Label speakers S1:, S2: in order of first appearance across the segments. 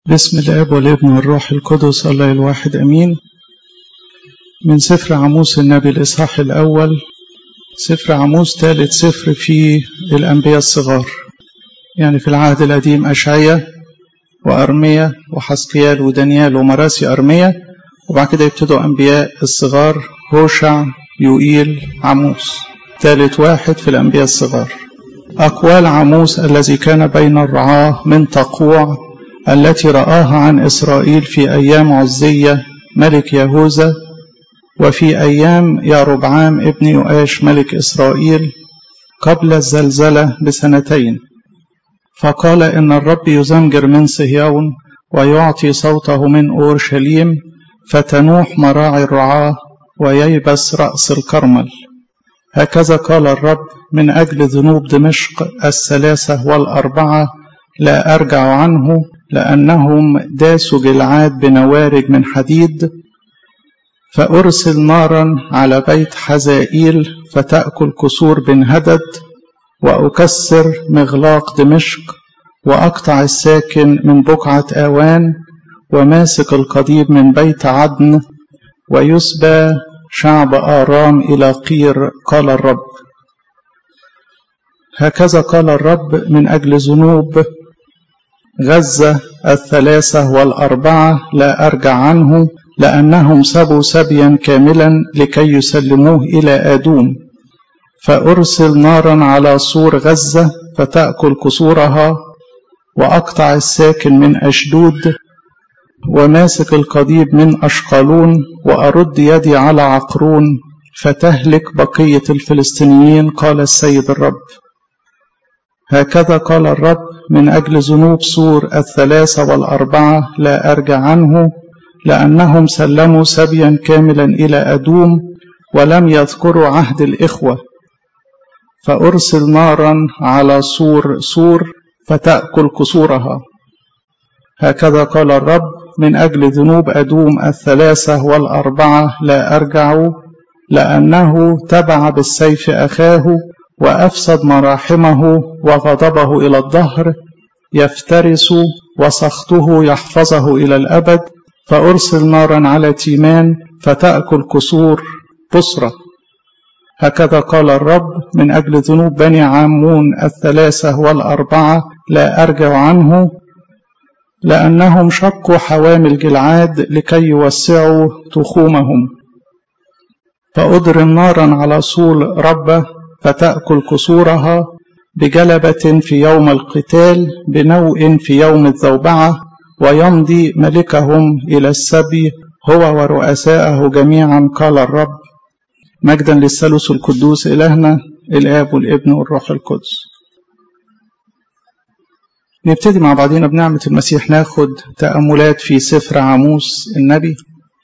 S1: بسم الاب والابن والروح القدس الله الواحد امين من سفر عموس النبي الاصحاح الاول سفر عموس ثالث سفر في الانبياء الصغار يعني في العهد القديم اشعيا وارميا وحسقيال ودانيال ومراسي ارميا وبعد كده يبتدوا انبياء الصغار هوشع يوئيل عموس ثالث واحد في الانبياء الصغار اقوال عموس الذي كان بين الرعاه من تقوع التي رآها عن إسرائيل في أيام عزية ملك يهوذا وفي أيام ياربعام ابن يؤاش ملك إسرائيل قبل الزلزلة بسنتين فقال إن الرب يزمجر من صهيون ويعطي صوته من أورشليم فتنوح مراعي الرعاة وييبس رأس الكرمل هكذا قال الرب من أجل ذنوب دمشق الثلاثة والأربعة لا أرجع عنه لأنهم داسوا جلعاد بنوارج من حديد فأرسل نارا على بيت حزائيل فتأكل كسور بن هدد وأكسر مغلاق دمشق وأقطع الساكن من بقعة آوان وماسك القضيب من بيت عدن ويسبى شعب آرام إلى قير قال الرب هكذا قال الرب من أجل ذنوب غزة الثلاثة والأربعة لا أرجع عنه لأنهم سبوا سبيا كاملا لكي يسلموه إلى آدوم فأرسل نارا على سور غزة فتأكل كسورها وأقطع الساكن من أشدود وماسك القضيب من أشقالون وأرد يدي على عقرون فتهلك بقية الفلسطينيين قال السيد الرب هكذا قال الرب من أجل ذنوب سور الثلاثة والأربعة لا أرجع عنه لأنهم سلموا سبيا كاملا إلى أدوم ولم يذكروا عهد الإخوة فأرسل نارا على سور سور فتأكل كسورها هكذا قال الرب من أجل ذنوب أدوم الثلاثة والأربعة لا أرجع لأنه تبع بالسيف أخاه وأفسد مراحمه وغضبه إلى الظهر يفترس وسخطه يحفظه إلى الأبد فأرسل نارا على تيمان فتأكل كسور بصرة هكذا قال الرب من أجل ذنوب بني عامون الثلاثة والأربعة لا أرجع عنه لأنهم شقوا حوامل جلعاد لكي يوسعوا تخومهم فأضرم نارا على صول ربه فتأكل كسورها بجلبة في يوم القتال بنوء في يوم الذوبعة ويمضي ملكهم إلى السبي هو ورؤساءه جميعا قال الرب مجدا للثالوث القدوس إلهنا الآب والابن والروح القدس نبتدي مع بعضنا بنعمة المسيح ناخد تأملات في سفر عاموس النبي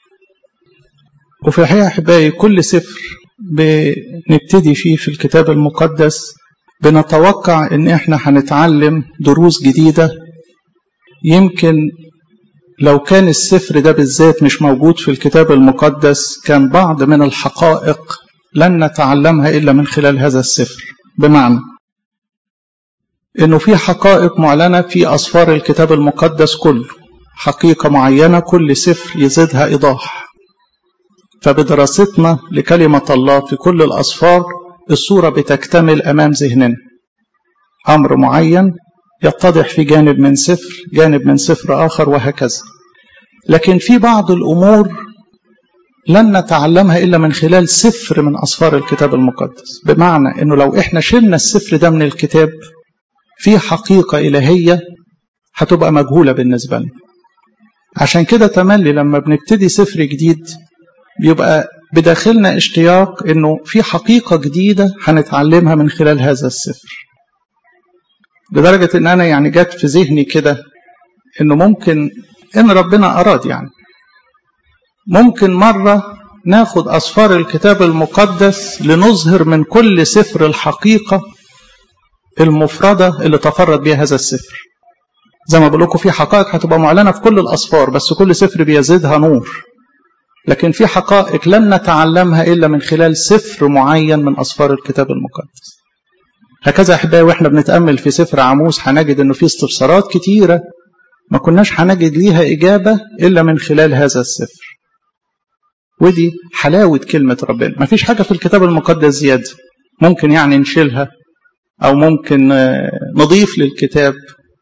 S1: وفي الحقيقة أحبائي كل سفر بنبتدي فيه في الكتاب المقدس بنتوقع ان احنا هنتعلم دروس جديدة يمكن لو كان السفر ده بالذات مش موجود في الكتاب المقدس كان بعض من الحقائق لن نتعلمها الا من خلال هذا السفر بمعنى انه في حقائق معلنة في اسفار الكتاب المقدس كله حقيقة معينة كل سفر يزيدها ايضاح فبدراستنا لكلمة الله في كل الأصفار الصورة بتكتمل أمام ذهننا أمر معين يتضح في جانب من سفر جانب من سفر آخر وهكذا لكن في بعض الأمور لن نتعلمها إلا من خلال سفر من أصفار الكتاب المقدس بمعنى أنه لو إحنا شلنا السفر ده من الكتاب في حقيقة إلهية هتبقى مجهولة بالنسبة لنا عشان كده تملي لما بنبتدي سفر جديد بيبقى بداخلنا اشتياق انه في حقيقه جديده هنتعلمها من خلال هذا السفر لدرجه ان انا يعني جت في ذهني كده انه ممكن ان ربنا اراد يعني ممكن مره ناخد اسفار الكتاب المقدس لنظهر من كل سفر الحقيقه المفرده اللي تفرد بها هذا السفر زي ما بقول لكم في حقائق هتبقى معلنه في كل الاسفار بس كل سفر بيزيدها نور لكن في حقائق لن نتعلمها إلا من خلال سفر معين من أسفار الكتاب المقدس هكذا أحبائي وإحنا بنتأمل في سفر عاموس هنجد أنه في استفسارات كتيرة ما كناش هنجد ليها إجابة إلا من خلال هذا السفر ودي حلاوة كلمة ربنا ما فيش حاجة في الكتاب المقدس زيادة ممكن يعني نشيلها أو ممكن نضيف للكتاب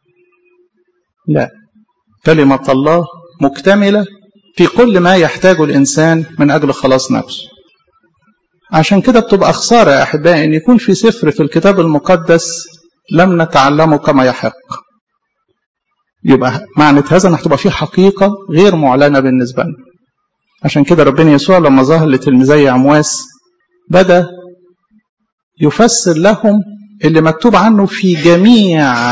S1: لا كلمة الله مكتملة في كل ما يحتاجه الإنسان من أجل خلاص نفسه عشان كده بتبقى خسارة يا أحبائي أن يكون في سفر في الكتاب المقدس لم نتعلمه كما يحق يبقى معنى هذا أن هتبقى في حقيقة غير معلنة بالنسبة لنا عشان كده ربنا يسوع لما ظهر لتلميذي عمواس بدأ يفسر لهم اللي مكتوب عنه في جميع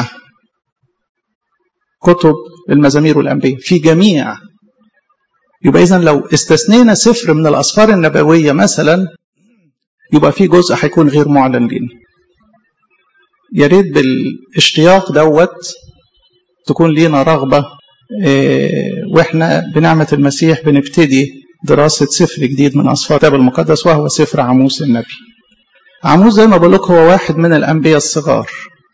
S1: كتب المزامير والأنبياء في جميع يبقى إذا لو استثنينا سفر من الأسفار النبوية مثلا يبقى في جزء هيكون غير معلن لنا يا ريت بالاشتياق دوت تكون لينا رغبة إيه واحنا بنعمة المسيح بنبتدي دراسة سفر جديد من أسفار الكتاب المقدس وهو سفر عموس النبي عموس زي ما بقول لك هو واحد من الأنبياء الصغار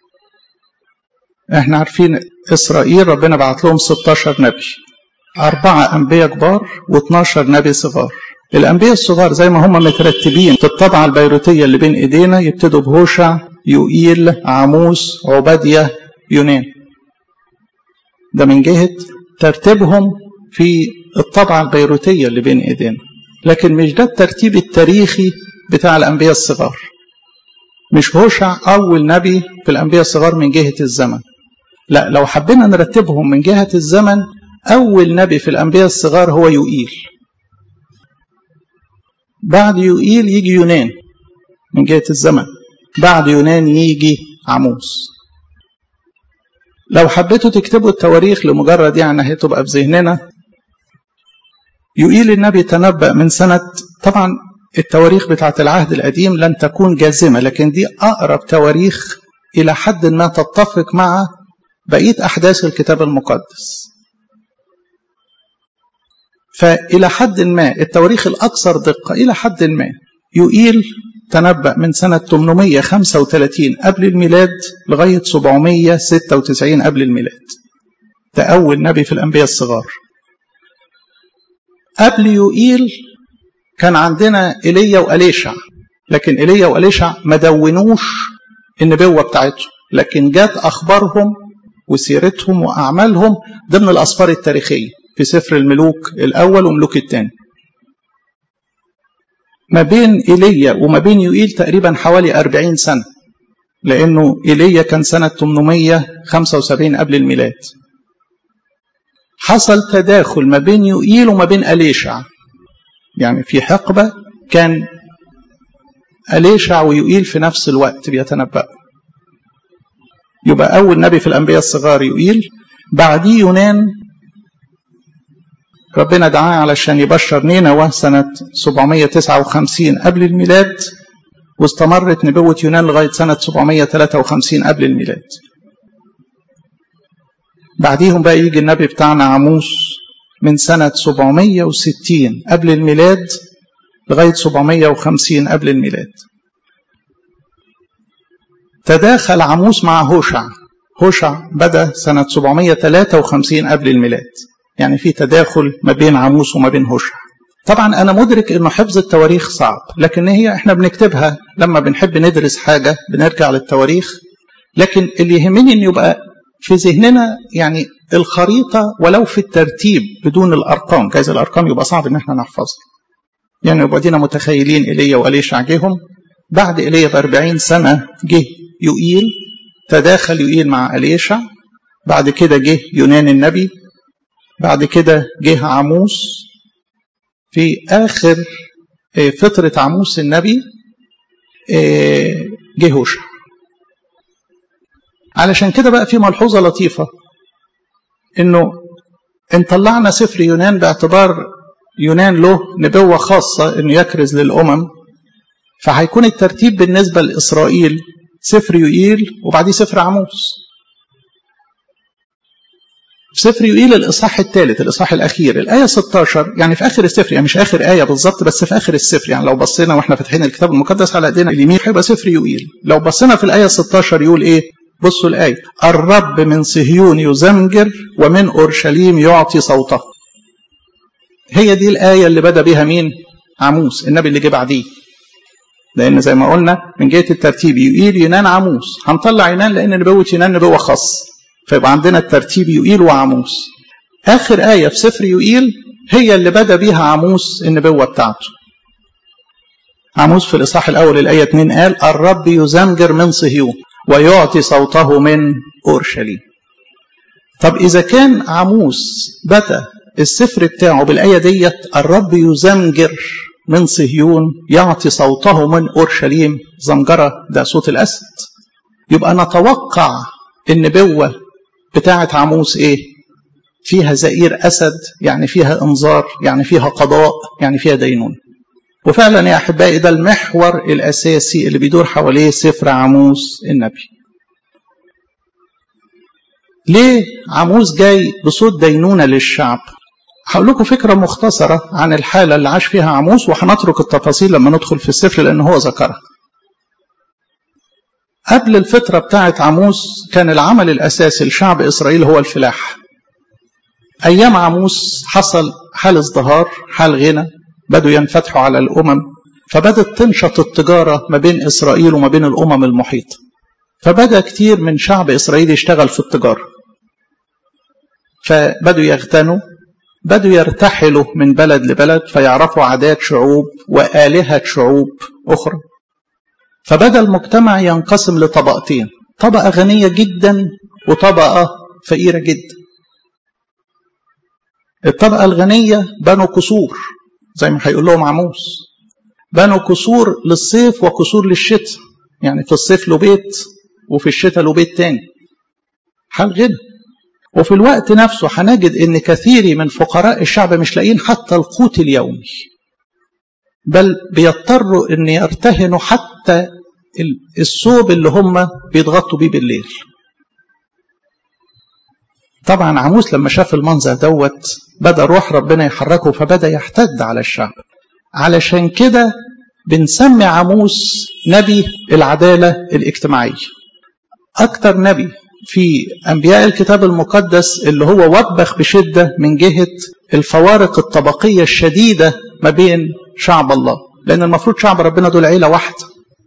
S1: احنا عارفين إسرائيل ربنا بعت لهم 16 نبي أربعة أنبياء كبار و12 نبي صغار الأنبياء الصغار زي ما هم مترتبين في الطبعة البيروتية اللي بين إيدينا يبتدوا بهوشع يوئيل عموس عبادية يونان ده من جهة ترتيبهم في الطبعة البيروتية اللي بين إيدينا لكن مش ده الترتيب التاريخي بتاع الأنبياء الصغار مش هوشع أول نبي في الأنبياء الصغار من جهة الزمن لا لو حبينا نرتبهم من جهة الزمن أول نبي في الأنبياء الصغار هو يوئيل بعد يوئيل يجي يونان من جهة الزمن بعد يونان يجي عموس لو حبيتوا تكتبوا التواريخ لمجرد يعني هتبقى في ذهننا يوئيل النبي تنبأ من سنة طبعا التواريخ بتاعت العهد القديم لن تكون جازمة لكن دي أقرب تواريخ إلى حد ما تتفق مع بقية أحداث الكتاب المقدس فإلى حد ما التواريخ الأكثر دقة إلى حد ما يوئيل تنبأ من سنة 835 قبل الميلاد لغاية 796 قبل الميلاد ده أول نبي في الأنبياء الصغار قبل يوئيل كان عندنا إيليا وأليشع لكن إيليا وأليشع ما دونوش النبوة بتاعتهم لكن جات أخبارهم وسيرتهم وأعمالهم ضمن الأسفار التاريخية في سفر الملوك الأول وملوك الثاني ما بين إيليا وما بين يوئيل تقريبا حوالي 40 سنة لأنه إيليا كان سنة 875 قبل الميلاد حصل تداخل ما بين يوئيل وما بين أليشع يعني في حقبة كان أليشع ويوئيل في نفس الوقت بيتنبأوا يبقى أول نبي في الأنبياء الصغار يوئيل بعديه يونان ربنا دعاه علشان يبشر نينوى سنة 759 قبل الميلاد واستمرت نبوة يونان لغاية سنة 753 قبل الميلاد بعديهم بقى يجي النبي بتاعنا عموس من سنة 760 قبل الميلاد لغاية 750 قبل الميلاد تداخل عموس مع هوشع هوشع بدأ سنة 753 قبل الميلاد يعني في تداخل ما بين عموس وما بين هوشع طبعا أنا مدرك أنه حفظ التواريخ صعب لكن هي إحنا بنكتبها لما بنحب ندرس حاجة بنرجع للتواريخ لكن اللي يهمني أن يبقى في ذهننا يعني الخريطة ولو في الترتيب بدون الأرقام جايز الأرقام يبقى صعب إن احنا نحفظها يعني يبقى دينا متخيلين إيليا وأليشع جيهم بعد إيليا ب 40 سنة جه يوئيل تداخل يوئيل مع أليشع بعد كده جه يونان النبي بعد كده جه عموس في آخر فترة عموس النبي جه هوشع علشان كده بقى في ملحوظة لطيفة انه ان طلعنا سفر يونان باعتبار يونان له نبوة خاصة انه يكرز للأمم فهيكون الترتيب بالنسبة لإسرائيل سفر يوئيل وبعديه سفر عموس في سفر يوئيل الإصحاح الثالث الإصحاح الأخير الآية 16 يعني في آخر السفر يعني مش آخر آية بالظبط بس في آخر السفر يعني لو بصينا وإحنا فاتحين الكتاب المقدس على إيدينا اليمين هيبقى سفر يوئيل لو بصينا في الآية 16 يقول إيه بصوا الآية الرب من صهيون يزمجر ومن أورشليم يعطي صوته هي دي الآية اللي بدأ بها مين عموس النبي اللي جه بعديه لأن زي ما قلنا من جهة الترتيب يقيل يونان عموس هنطلع يونان لأن نبوة يونان نبوة خاصة فيبقى عندنا الترتيب يقيل وعموس آخر آية في سفر يقيل هي اللي بدأ بيها عموس النبوة بتاعته عموس في الإصحاح الأول الآية 2 قال الرب يزمجر من صهيون ويعطي صوته من أورشليم طب إذا كان عموس بدأ السفر بتاعه بالآية ديت الرب يزمجر من صهيون يعطي صوته من أورشليم زمجرة ده صوت الأسد يبقى نتوقع النبوة بتاعة عموس إيه فيها زئير أسد يعني فيها إنذار يعني فيها قضاء يعني فيها دينون وفعلا يا أحبائي ده المحور الأساسي اللي بيدور حواليه سفر عموس النبي ليه عموس جاي بصوت دينونة للشعب هقول لكم فكرة مختصرة عن الحالة اللي عاش فيها عموس وهنترك التفاصيل لما ندخل في السفر لأن هو ذكرها قبل الفترة بتاعة عموس كان العمل الأساسي لشعب إسرائيل هو الفلاح أيام عموس حصل حال ازدهار حال غنى بدوا ينفتحوا على الأمم فبدت تنشط التجارة ما بين إسرائيل وما بين الأمم المحيطة فبدأ كتير من شعب إسرائيل يشتغل في التجارة فبدوا يغتنوا بدوا يرتحلوا من بلد لبلد فيعرفوا عادات شعوب وآلهة شعوب أخرى فبدأ المجتمع ينقسم لطبقتين طبقة غنية جدا وطبقة فقيرة جدا الطبقة الغنية بنوا قصور زي ما هيقول لهم عموس بنوا قصور للصيف وقصور للشتاء يعني في الصيف له بيت وفي الشتاء له بيت تاني حال غنى وفي الوقت نفسه هنجد ان كثير من فقراء الشعب مش لاقيين حتى القوت اليومي بل بيضطروا ان يرتهنوا حتى الثوب اللي هم بيضغطوا بيه بالليل طبعا عموس لما شاف المنظر دوت بدا روح ربنا يحركه فبدا يحتد على الشعب علشان كده بنسمي عموس نبي العداله الاجتماعيه اكتر نبي في انبياء الكتاب المقدس اللي هو وبخ بشده من جهه الفوارق الطبقيه الشديده ما بين شعب الله لان المفروض شعب ربنا دول عيله واحده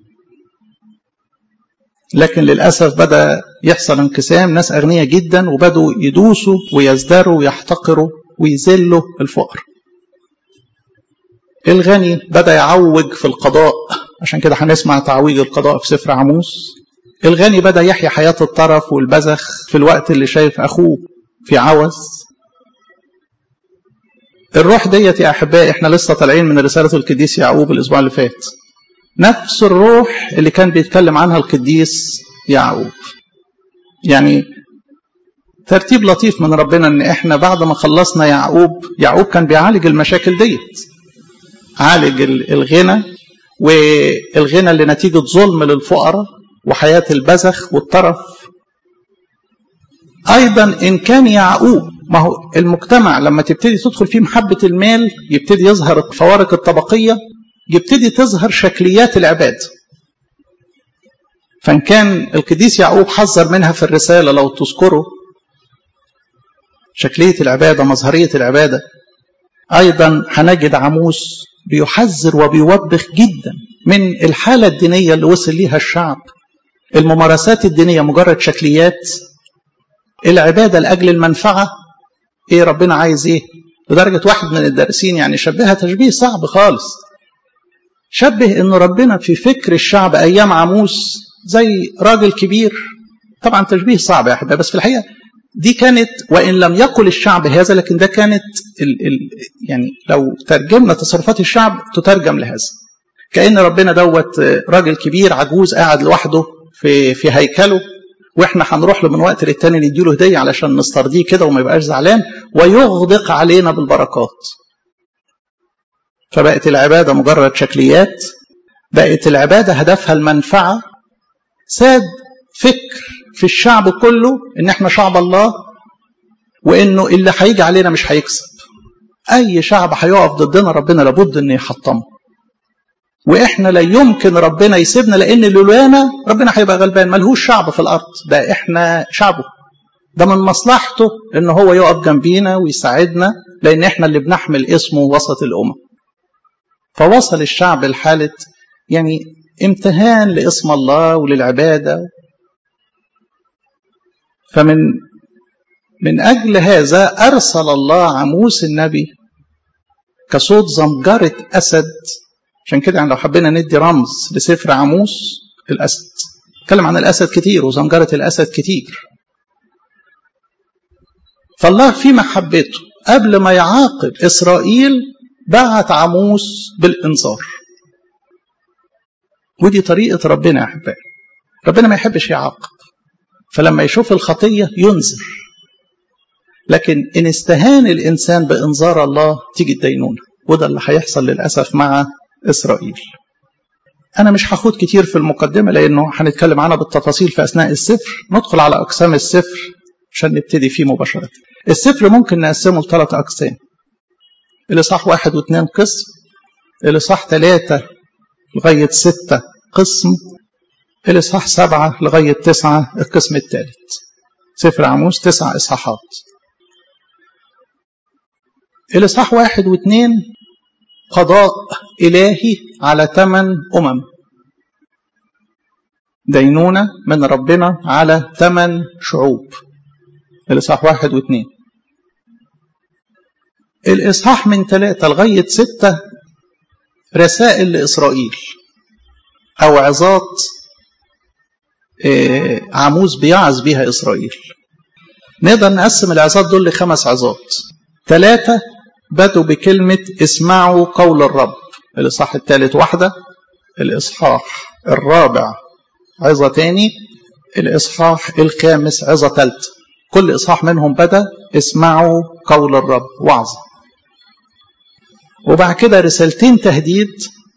S1: لكن للأسف بدأ يحصل انقسام ناس أغنياء جدا وبدوا يدوسوا ويزدروا ويحتقروا ويذلوا الفقر الغني بدأ يعوج في القضاء عشان كده هنسمع تعويج القضاء في سفر عموس الغني بدأ يحيا حياة الطرف والبذخ في الوقت اللي شايف أخوه في عوز الروح ديت يا أحبائي احنا لسه طالعين من رسالة القديس يعقوب الأسبوع اللي فات نفس الروح اللي كان بيتكلم عنها القديس يعقوب يعني ترتيب لطيف من ربنا ان احنا بعد ما خلصنا يعقوب يعقوب كان بيعالج المشاكل ديت عالج الغنى والغنى اللي نتيجة ظلم للفقراء وحياة البذخ والطرف أيضا إن كان يعقوب ما هو المجتمع لما تبتدي تدخل فيه محبة المال يبتدي يظهر الفوارق الطبقية يبتدي تظهر شكليات العباد فإن كان القديس يعقوب حذر منها في الرسالة لو تذكروا شكلية العبادة مظهرية العبادة أيضا هنجد عموس بيحذر وبيوبخ جدا من الحالة الدينية اللي وصل ليها الشعب الممارسات الدينية مجرد شكليات العبادة لأجل المنفعة إيه ربنا عايز إيه لدرجة واحد من الدارسين يعني شبهها تشبيه صعب خالص شبه ان ربنا في فكر الشعب ايام عموس زي راجل كبير طبعا تشبيه صعب يا احبائي بس في الحقيقه دي كانت وان لم يقل الشعب هذا لكن ده كانت ال ال يعني لو ترجمنا تصرفات الشعب تترجم لهذا كان ربنا دوت راجل كبير عجوز قاعد لوحده في في هيكله واحنا هنروح له من وقت للتاني نديله هديه علشان نسترضيه كده وما يبقاش زعلان ويغدق علينا بالبركات فبقت العبادة مجرد شكليات بقت العبادة هدفها المنفعة ساد فكر في الشعب كله ان احنا شعب الله وانه اللي هيجي علينا مش هيكسب اي شعب هيقف ضدنا ربنا لابد انه يحطمه واحنا لا يمكن ربنا يسيبنا لان لولانا ربنا هيبقى غلبان ملهوش شعب في الارض ده احنا شعبه ده من مصلحته ان هو يقف جنبينا ويساعدنا لان احنا اللي بنحمل اسمه وسط الامم فوصل الشعب لحاله يعني امتهان لاسم الله وللعباده فمن من اجل هذا ارسل الله عموس النبي كصوت زمجره اسد عشان كده يعني لو حبينا ندي رمز لسفر عموس الاسد اتكلم عن الاسد كتير وزمجره الاسد كتير فالله في محبته قبل ما يعاقب اسرائيل بعت عموس بالانذار ودي طريقه ربنا يا احبائي ربنا ما يحبش يعاقب فلما يشوف الخطيه ينذر لكن ان استهان الانسان بانذار الله تيجي الدينونه وده اللي هيحصل للاسف مع اسرائيل انا مش هاخد كتير في المقدمه لانه هنتكلم عنها بالتفاصيل في اثناء السفر ندخل على اقسام السفر عشان نبتدي فيه مباشره السفر ممكن نقسمه لثلاث اقسام الاصحاح واحد واثنين قسم الاصحاح ثلاثه لغايه سته قسم الاصحاح سبعه لغايه تسعه القسم الثالث سفر عموس تسع اصحاحات الاصحاح واحد واثنين قضاء إلهي على ثمان أمم دينونة من ربنا على ثمان شعوب الإصحاح واحد واثنين الإصحاح من ثلاثة لغاية ستة رسائل لإسرائيل أو عظات عموز بيعظ بيها إسرائيل نقدر نقسم العظات دول لخمس عظات ثلاثة بدوا بكلمة اسمعوا قول الرب الإصحاح الثالث واحدة الإصحاح الرابع عظة تاني الإصحاح الخامس عظة ثالثة كل إصحاح منهم بدأ اسمعوا قول الرب وعظة وبعد كده رسالتين تهديد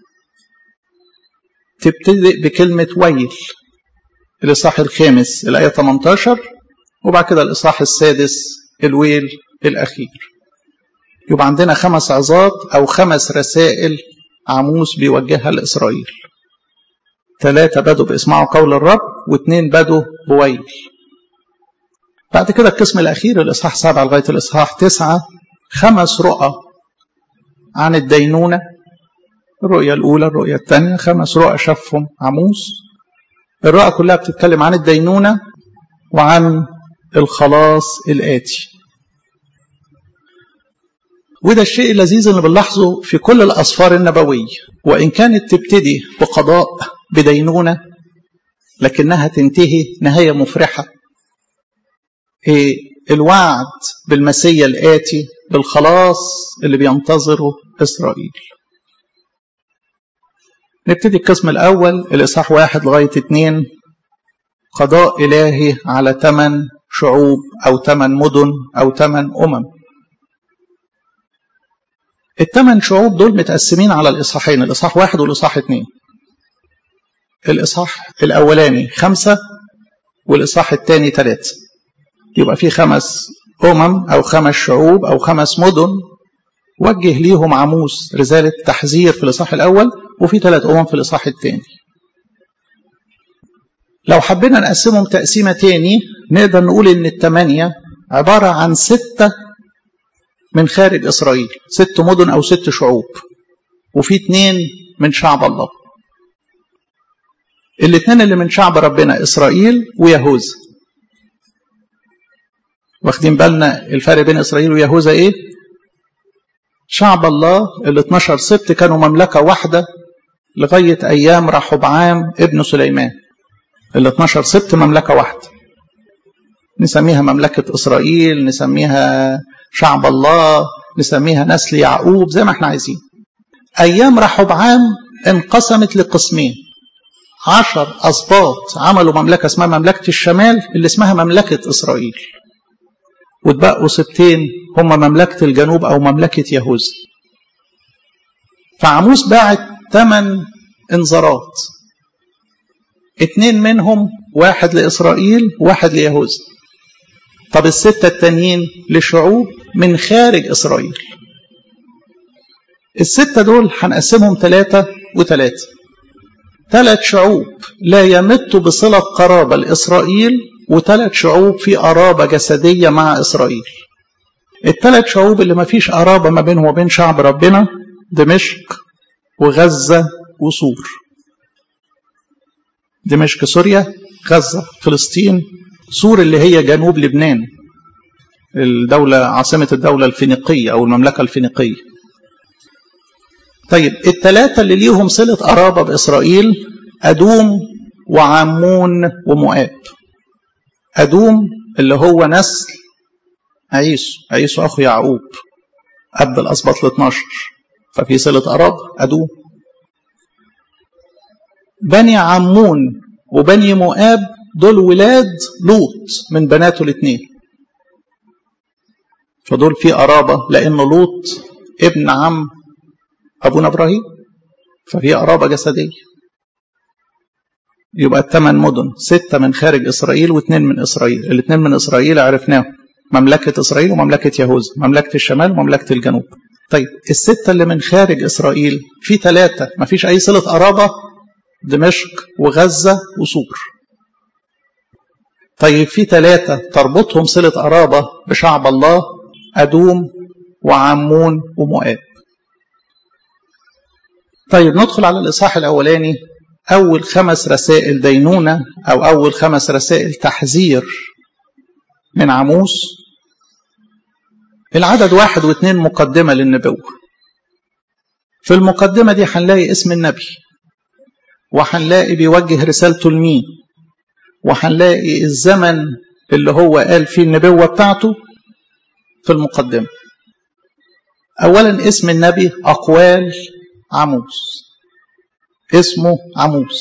S1: تبتدئ بكلمة ويل الإصحاح الخامس الآية 18 وبعد كده الإصحاح السادس الويل الأخير يبقى عندنا خمس عظات أو خمس رسائل عموس بيوجهها لإسرائيل ثلاثة بدوا باسمعوا قول الرب واثنين بدوا بويل بعد كده القسم الأخير الإصحاح سبعة لغاية الإصحاح تسعة خمس رؤى عن الدينونة الرؤية الأولى الرؤية الثانية خمس رؤى شافهم عموس الرؤى كلها بتتكلم عن الدينونة وعن الخلاص الآتي وده الشيء اللذيذ اللي بنلاحظه في كل الأسفار النبوية وإن كانت تبتدي بقضاء بدينونة لكنها تنتهي نهاية مفرحة إيه الوعد بالمسيا الآتي بالخلاص اللي بينتظره إسرائيل نبتدي القسم الأول الإصحاح واحد لغاية اتنين قضاء إلهي على ثمان شعوب أو ثمان مدن أو ثمان أمم الثمان شعوب دول متقسمين على الإصحاحين الإصحاح واحد والإصحاح اتنين الإصحاح الأولاني خمسة والإصحاح الثاني ثلاثة يبقى في خمس أمم أو خمس شعوب أو خمس مدن وجه ليهم عموس رسالة تحذير في الإصحاح الأول وفي ثلاث أمم في الإصحاح الثاني لو حبينا نقسمهم تقسيمة تاني نقدر نقول إن الثمانية عبارة عن ستة من خارج إسرائيل ست مدن أو ست شعوب وفي اتنين من شعب الله الاثنين اللي من شعب ربنا إسرائيل ويهوذا واخدين بالنا الفرق بين إسرائيل ويهوذا إيه شعب الله ال 12 سبت كانوا مملكة واحدة لغاية أيام رحبعام ابن سليمان ال 12 سبت مملكة واحدة نسميها مملكة إسرائيل نسميها شعب الله نسميها نسل يعقوب زي ما احنا عايزين أيام رحبعام انقسمت لقسمين عشر أسباط عملوا مملكة اسمها مملكة الشمال اللي اسمها مملكة إسرائيل واتبقوا سبتين هم مملكة الجنوب أو مملكة يهوذا فعموس باعت ثمان انذارات اتنين منهم واحد لإسرائيل واحد ليهوذا طب الستة التانيين لشعوب من خارج إسرائيل الستة دول هنقسمهم ثلاثة وثلاثة ثلاث شعوب لا يمت بصلة قرابة لإسرائيل وثلاث شعوب في قرابة جسدية مع إسرائيل الثلاث شعوب اللي ما فيش قرابة ما بينهم وبين شعب ربنا دمشق وغزة وسور دمشق سوريا غزة فلسطين سور اللي هي جنوب لبنان الدولة عاصمة الدولة الفينيقية أو المملكة الفينيقية طيب الثلاثة اللي ليهم صلة قرابة بإسرائيل أدوم وعمون ومؤاب أدوم اللي هو نسل عيسو عيسو أخو يعقوب أب الأسباط ال 12 ففي صلة قرابة أدوم بني عمون وبني مؤاب دول ولاد لوط من بناته الاثنين فدول في قرابة لأن لوط ابن عم أبونا إبراهيم ففي قرابة جسدية يبقى الثمان مدن ستة من خارج إسرائيل واثنين من إسرائيل الاثنين من إسرائيل عرفناهم مملكة إسرائيل ومملكة يهوذا مملكة الشمال ومملكة الجنوب طيب الستة اللي من خارج إسرائيل في ثلاثة ما فيش أي صلة قرابة دمشق وغزة وسور طيب في ثلاثة تربطهم صلة قرابة بشعب الله أدوم وعمون ومؤاب طيب ندخل على الإصحاح الأولاني أول خمس رسائل دينونة أو أول خمس رسائل تحذير من عموس العدد واحد واثنين مقدمة للنبوة في المقدمة دي هنلاقي اسم النبي وهنلاقي بيوجه رسالته لمين وهنلاقي الزمن اللي هو قال فيه النبوة بتاعته في المقدمة أولا اسم النبي أقوال عموس اسمه عموس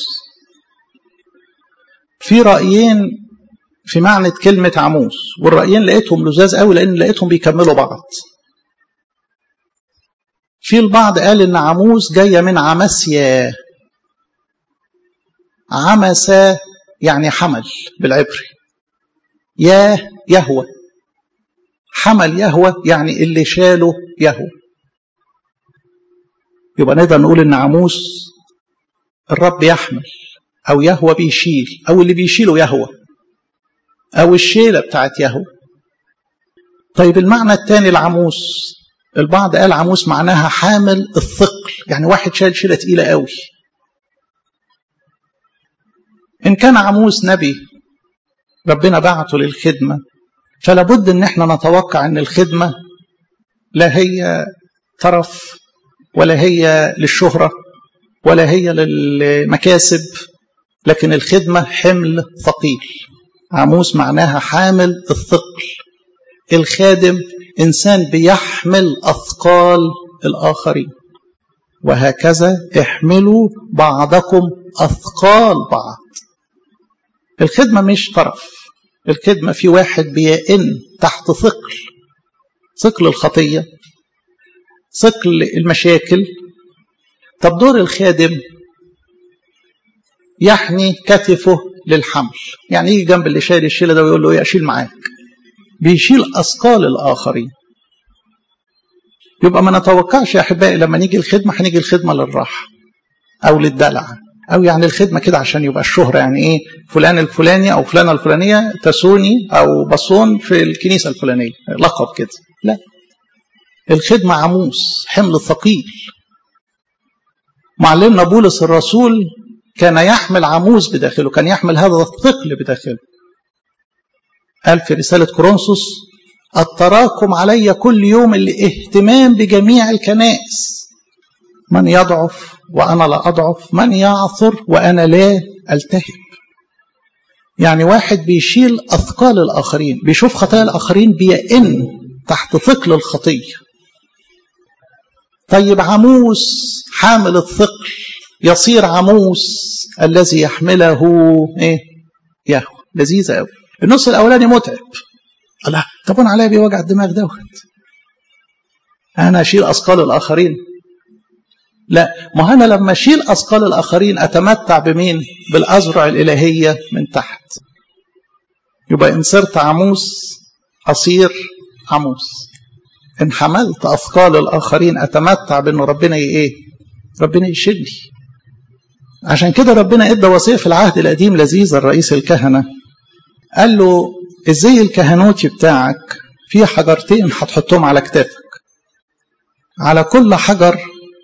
S1: في رأيين في معنى كلمة عموس والرأيين لقيتهم لزاز قوي لأن لقيتهم بيكملوا بعض في البعض قال إن عموس جاية من عمسيا عمس يعني حمل بالعبري يا يهوى حمل يهوى يعني اللي شاله يهوى يبقى نقدر نقول ان عموس الرب يحمل او يهوى بيشيل او اللي بيشيله يهوى او الشيله بتاعت يهوى طيب المعنى الثاني العموس البعض قال عموس معناها حامل الثقل يعني واحد شايل شيله تقيله قوي ان كان عموس نبي ربنا بعته للخدمه فلا بد ان احنا نتوقع ان الخدمه لا هي طرف ولا هي للشهرة ولا هي للمكاسب لكن الخدمة حمل ثقيل عموس معناها حامل الثقل الخادم إنسان بيحمل أثقال الآخرين وهكذا احملوا بعضكم أثقال بعض الخدمة مش طرف الخدمة في واحد بيئن تحت ثقل ثقل الخطية ثقل المشاكل طب دور الخادم يحني كتفه للحمل يعني يجي جنب اللي شايل الشيله ده ويقول له ايه اشيل معاك بيشيل اثقال الاخرين يبقى ما نتوقعش يا احبائي لما نيجي الخدمه هنيجي الخدمه للراحه او للدلع او يعني الخدمه كده عشان يبقى الشهره يعني ايه فلان الفلاني او فلانه الفلانيه تسوني او بصون في الكنيسه الفلانيه لقب كده لا الخدمة عموس حمل ثقيل معلمنا بولس الرسول كان يحمل عموس بداخله كان يحمل هذا الثقل بداخله قال في رسالة كورنثوس التراكم علي كل يوم الاهتمام بجميع الكنائس من يضعف وأنا لا أضعف من يعثر وأنا لا ألتهب يعني واحد بيشيل أثقال الآخرين بيشوف خطايا الآخرين بيئن تحت ثقل الخطية طيب عموس حامل الثقل يصير عموس الذي يحمله ايه يهوى لذيذة قوي النص الاولاني متعب الله طب انا عليا بيوجع الدماغ دوت انا اشيل اثقال الاخرين لا ما انا لما اشيل اثقال الاخرين اتمتع بمين بالاذرع الالهيه من تحت يبقى ان صرت عموس اصير عموس ان حملت اثقال الاخرين اتمتع بان ربنا ايه ربنا يشيلني عشان كده ربنا ادى وصيه في العهد القديم لذيذ الرئيس الكهنه قال له الزي الكهنوتي بتاعك في حجرتين هتحطهم على كتافك على كل حجر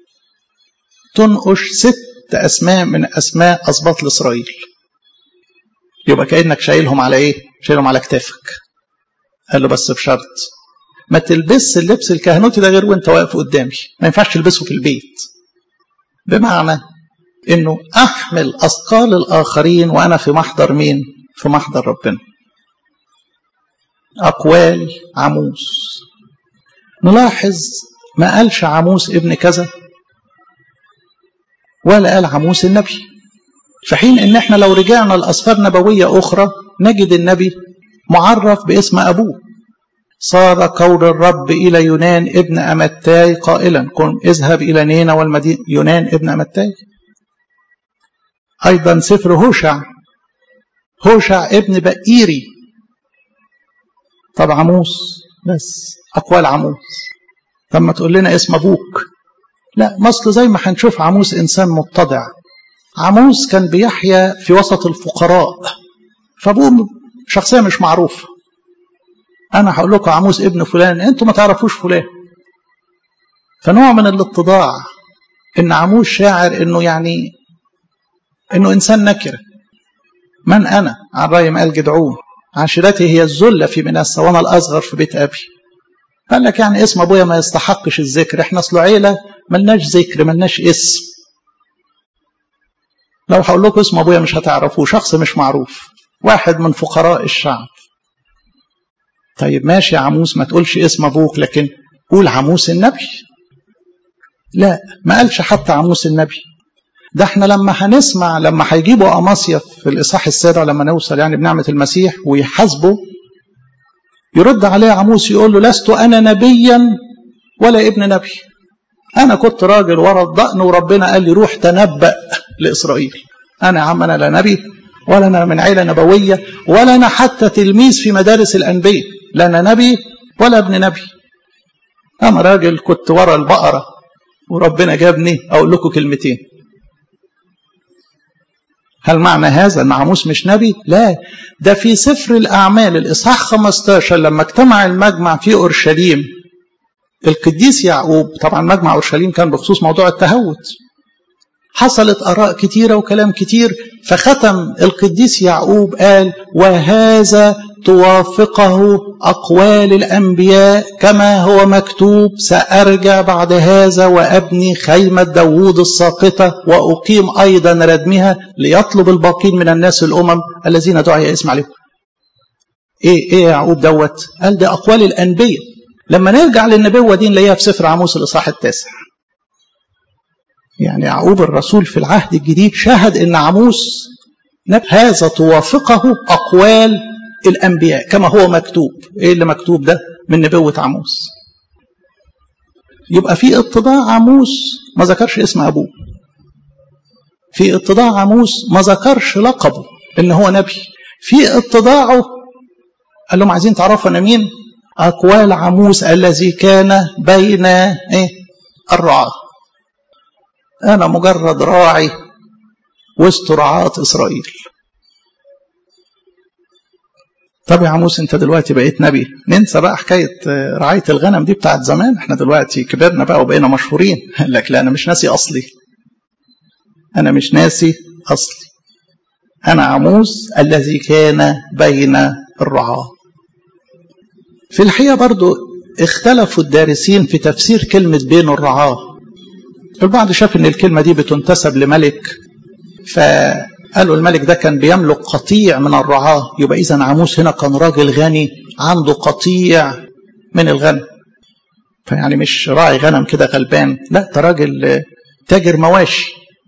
S1: تنقش ست اسماء من اسماء اسباط لاسرائيل يبقى كانك شايلهم على ايه شايلهم على كتافك قال له بس بشرط ما تلبس اللبس الكهنوتي ده غير وانت واقف قدامي ما ينفعش تلبسه في البيت بمعنى انه احمل اثقال الاخرين وانا في محضر مين في محضر ربنا اقوال عموس نلاحظ ما قالش عموس ابن كذا ولا قال عموس النبي في حين ان احنا لو رجعنا لاسفار نبويه اخرى نجد النبي معرف باسم ابوه صار قول الرب الى يونان ابن امتاي قائلا قم اذهب الى نينا والمدينه يونان ابن امتاي ايضا سفر هوشع هوشع ابن بئيري طب عموس بس اقوال عموس طب ما تقول لنا اسم ابوك لا مصل زي ما هنشوف عموس انسان متضع عموس كان بيحيا في وسط الفقراء فابوه شخصيه مش معروفه انا هقول لكم عموس ابن فلان انتوا ما تعرفوش فلان فنوع من الاتضاع ان عموس شاعر انه يعني انه انسان نكره من انا عن راي قال جدعون عشيرتي هي الذله في منسى وانا الاصغر في بيت ابي قال لك يعني اسم ابويا ما يستحقش الذكر احنا اصل عيله ملناش ذكر ملناش اسم لو هقول لكم اسم ابويا مش هتعرفوه شخص مش معروف واحد من فقراء الشعب طيب ماشي يا عموس ما تقولش اسم ابوك لكن قول عموس النبي لا ما قالش حتى عموس النبي ده احنا لما هنسمع لما هيجيبوا أماسيا في الإصحاح السابع لما نوصل يعني بنعمة المسيح ويحاسبوا يرد عليه عموس يقول له لست أنا نبيا ولا ابن نبي أنا كنت راجل ورا الضأن وربنا قال لي روح تنبأ لإسرائيل أنا يا عم أنا لا نبي ولا أنا من عيلة نبوية ولا أنا حتى تلميذ في مدارس الأنبياء لا أنا نبي ولا ابن نبي أنا راجل كنت ورا البقرة وربنا جابني أقول لكم كلمتين هل معنى هذا ان عموس مش نبي؟ لا ده في سفر الاعمال الاصحاح 15 لما اجتمع المجمع في اورشليم القديس يعقوب طبعا مجمع اورشليم كان بخصوص موضوع التهوت حصلت اراء كتيره وكلام كتير فختم القديس يعقوب قال وهذا توافقه اقوال الانبياء كما هو مكتوب سارجع بعد هذا وابني خيمه داوود الساقطه واقيم ايضا ردمها ليطلب الباقين من الناس الامم الذين دعي اسم عليهم ايه ايه يعقوب دوت قال ده اقوال الانبياء لما نرجع للنبوه دي نلاقيها في سفر عموس الاصحاح التاسع يعني يعقوب الرسول في العهد الجديد شهد ان عموس هذا توافقه اقوال الانبياء كما هو مكتوب ايه اللي مكتوب ده من نبوه عموس يبقى في اتضاع عموس ما ذكرش اسم ابوه في اتضاع عموس ما ذكرش لقبه ان هو نبي في اتضاعه قال لهم عايزين تعرفوا انا مين اقوال عموس الذي كان بين ايه الرعاه أنا مجرد راعي وسط رعاة إسرائيل طب يا عموس انت دلوقتي بقيت نبي ننسى بقى حكاية رعاية الغنم دي بتاعت زمان احنا دلوقتي كبرنا بقى وبقينا مشهورين قال لك لا انا مش ناسي اصلي انا مش ناسي اصلي انا عموس الذي كان بين الرعاة في الحقيقة برضو اختلفوا الدارسين في تفسير كلمة بين الرعاه البعض شاف ان الكلمه دي بتنتسب لملك فقالوا الملك ده كان بيملك قطيع من الرعاه يبقى اذا عموس هنا كان راجل غني عنده قطيع من الغنم فيعني مش راعي غنم كده غلبان لا ده راجل تاجر مواشي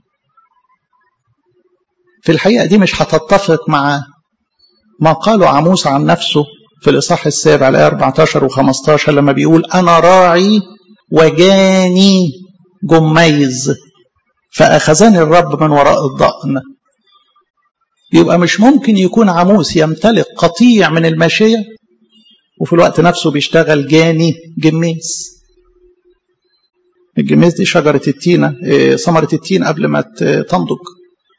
S1: في الحقيقه دي مش هتتفق مع ما قاله عموس عن نفسه في الاصحاح السابع الايه 14 و15 لما بيقول انا راعي وجاني جميز فأخذني الرب من وراء الضأن يبقى مش ممكن يكون عموس يمتلك قطيع من الماشية وفي الوقت نفسه بيشتغل جاني جميز الجميز دي شجرة التينة ثمرة التين قبل ما تنضج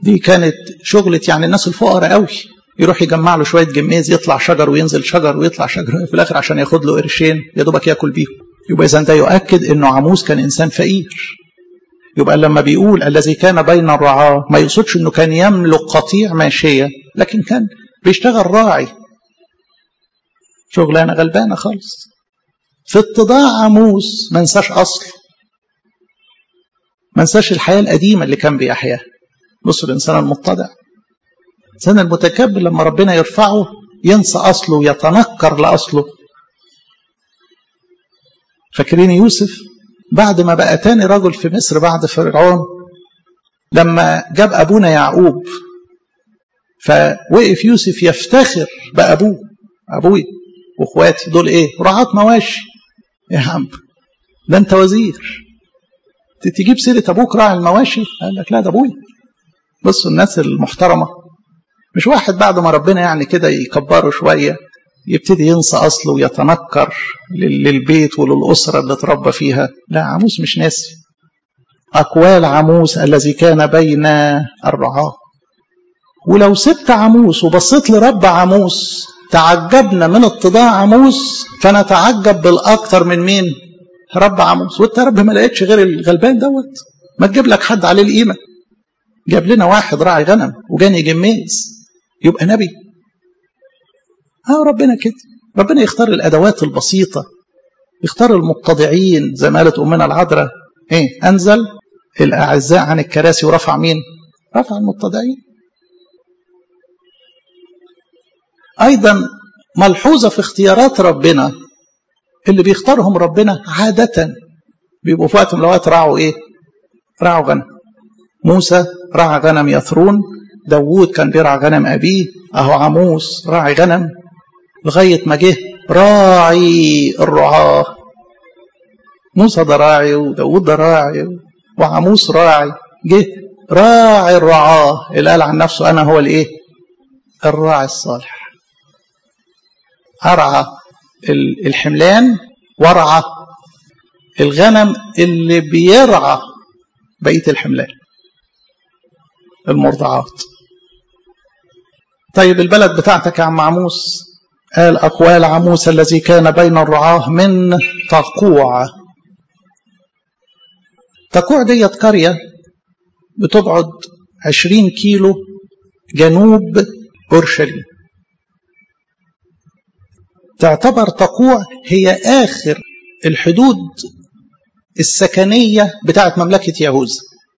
S1: دي كانت شغلة يعني الناس الفقراء قوي يروح يجمع له شوية جميز يطلع شجر وينزل شجر ويطلع شجر في الآخر عشان ياخد له قرشين يا دوبك ياكل بيهم يبقى إذا ده يؤكد إنه عموس كان إنسان فقير يبقى لما بيقول الذي كان بين الرعاة ما يقصدش إنه كان يملك قطيع ماشية لكن كان بيشتغل راعي شغلانة غلبانة خالص في اتضاع عموس ما انساش أصله ما انساش الحياة القديمة اللي كان بيحياها بص الإنسان المتضع الإنسان المتكبر لما ربنا يرفعه ينسى أصله ويتنكر لأصله فاكرين يوسف بعد ما بقى تاني رجل في مصر بعد فرعون لما جاب أبونا يعقوب فوقف يوسف يفتخر بأبوه أبوي وإخواتي دول إيه رعاة مواشي يا عم ده أنت وزير تجيب سيرة أبوك راعي المواشي قال لك لا ده أبوي بصوا الناس المحترمة مش واحد بعد ما ربنا يعني كده يكبره شوية يبتدي ينسى أصله ويتنكر للبيت وللأسرة اللي اتربى فيها لا عموس مش ناسي أقوال عموس الذي كان بين الرعاة ولو سبت عموس وبصيت لرب عموس تعجبنا من اتضاع عموس فنتعجب بالأكثر من مين رب عموس وانت يا رب ما لقيتش غير الغلبان دوت ما تجيب لك حد عليه القيمة جاب لنا واحد راعي غنم وجاني جميز يبقى نبي اه ربنا كده ربنا يختار الادوات البسيطه يختار المتضعين زي ما قالت امنا العذراء ايه انزل الاعزاء عن الكراسي ورفع مين رفع المتضعين ايضا ملحوظه في اختيارات ربنا اللي بيختارهم ربنا عاده بيبقوا في وقت من الاوقات راعوا ايه راعوا غنم موسى رعى غنم يثرون داوود كان بيرعى غنم أبيه أهو عموس راعي غنم لغاية ما جه راعي الرعاة موسى ده راعي وداوود ده راعي وعموس راعي جه راعي الرعاة اللي قال عن نفسه أنا هو الإيه الراعي الصالح أرعى الحملان وارعى الغنم اللي بيرعى بقية الحملان المرضعات طيب البلد بتاعتك يا عم عموس قال أقوال عموس الذي كان بين الرعاة من تقوع تقوع ديت قرية بتبعد عشرين كيلو جنوب أورشليم تعتبر تقوع هي آخر الحدود السكنية بتاعت مملكة يهوذا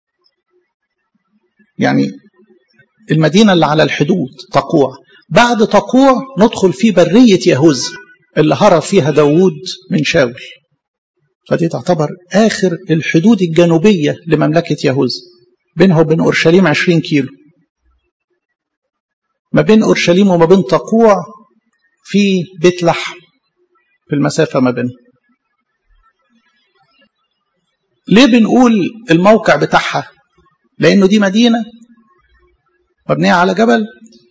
S1: يعني المدينة اللي على الحدود تقوع بعد تقوع ندخل في برية يهوذا اللي هرب فيها داوود من شاول فدي تعتبر آخر الحدود الجنوبية لمملكة يهوذا بينها وبين أورشليم 20 كيلو ما بين أورشليم وما بين تقوع في بيت لحم في المسافة ما بينهم ليه بنقول الموقع بتاعها لأنه دي مدينة مبنية على جبل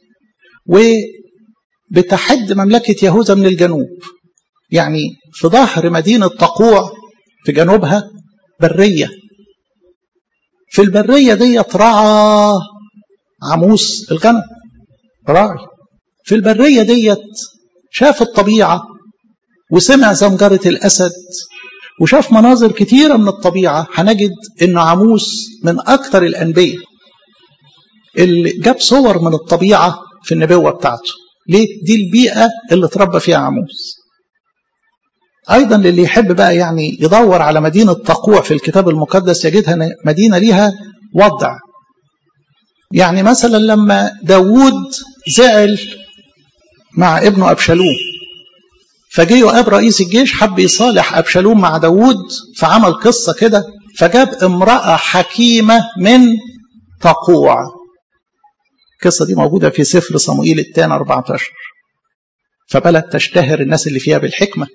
S1: وبتحد مملكة يهوذا من الجنوب يعني في ظهر مدينة تقوع في جنوبها برية في البرية دي رعى عموس الغنم راعي في البرية ديت شاف الطبيعة وسمع زمجرة الأسد وشاف مناظر كتيرة من الطبيعة هنجد إن عموس من أكثر الأنبياء اللي جاب صور من الطبيعة في النبوة بتاعته ليه؟ دي البيئة اللي اتربى فيها عموس أيضا للي يحب بقى يعني يدور على مدينة تقوع في الكتاب المقدس يجدها مدينة ليها وضع يعني مثلا لما داوود زعل مع ابنه أبشالوم فجه يؤاب رئيس الجيش حب يصالح أبشالوم مع داوود فعمل قصة كده فجاب امرأة حكيمة من تقوع القصة دي موجودة في سفر صموئيل الثاني 14 فبلد تشتهر الناس اللي فيها بالحكمة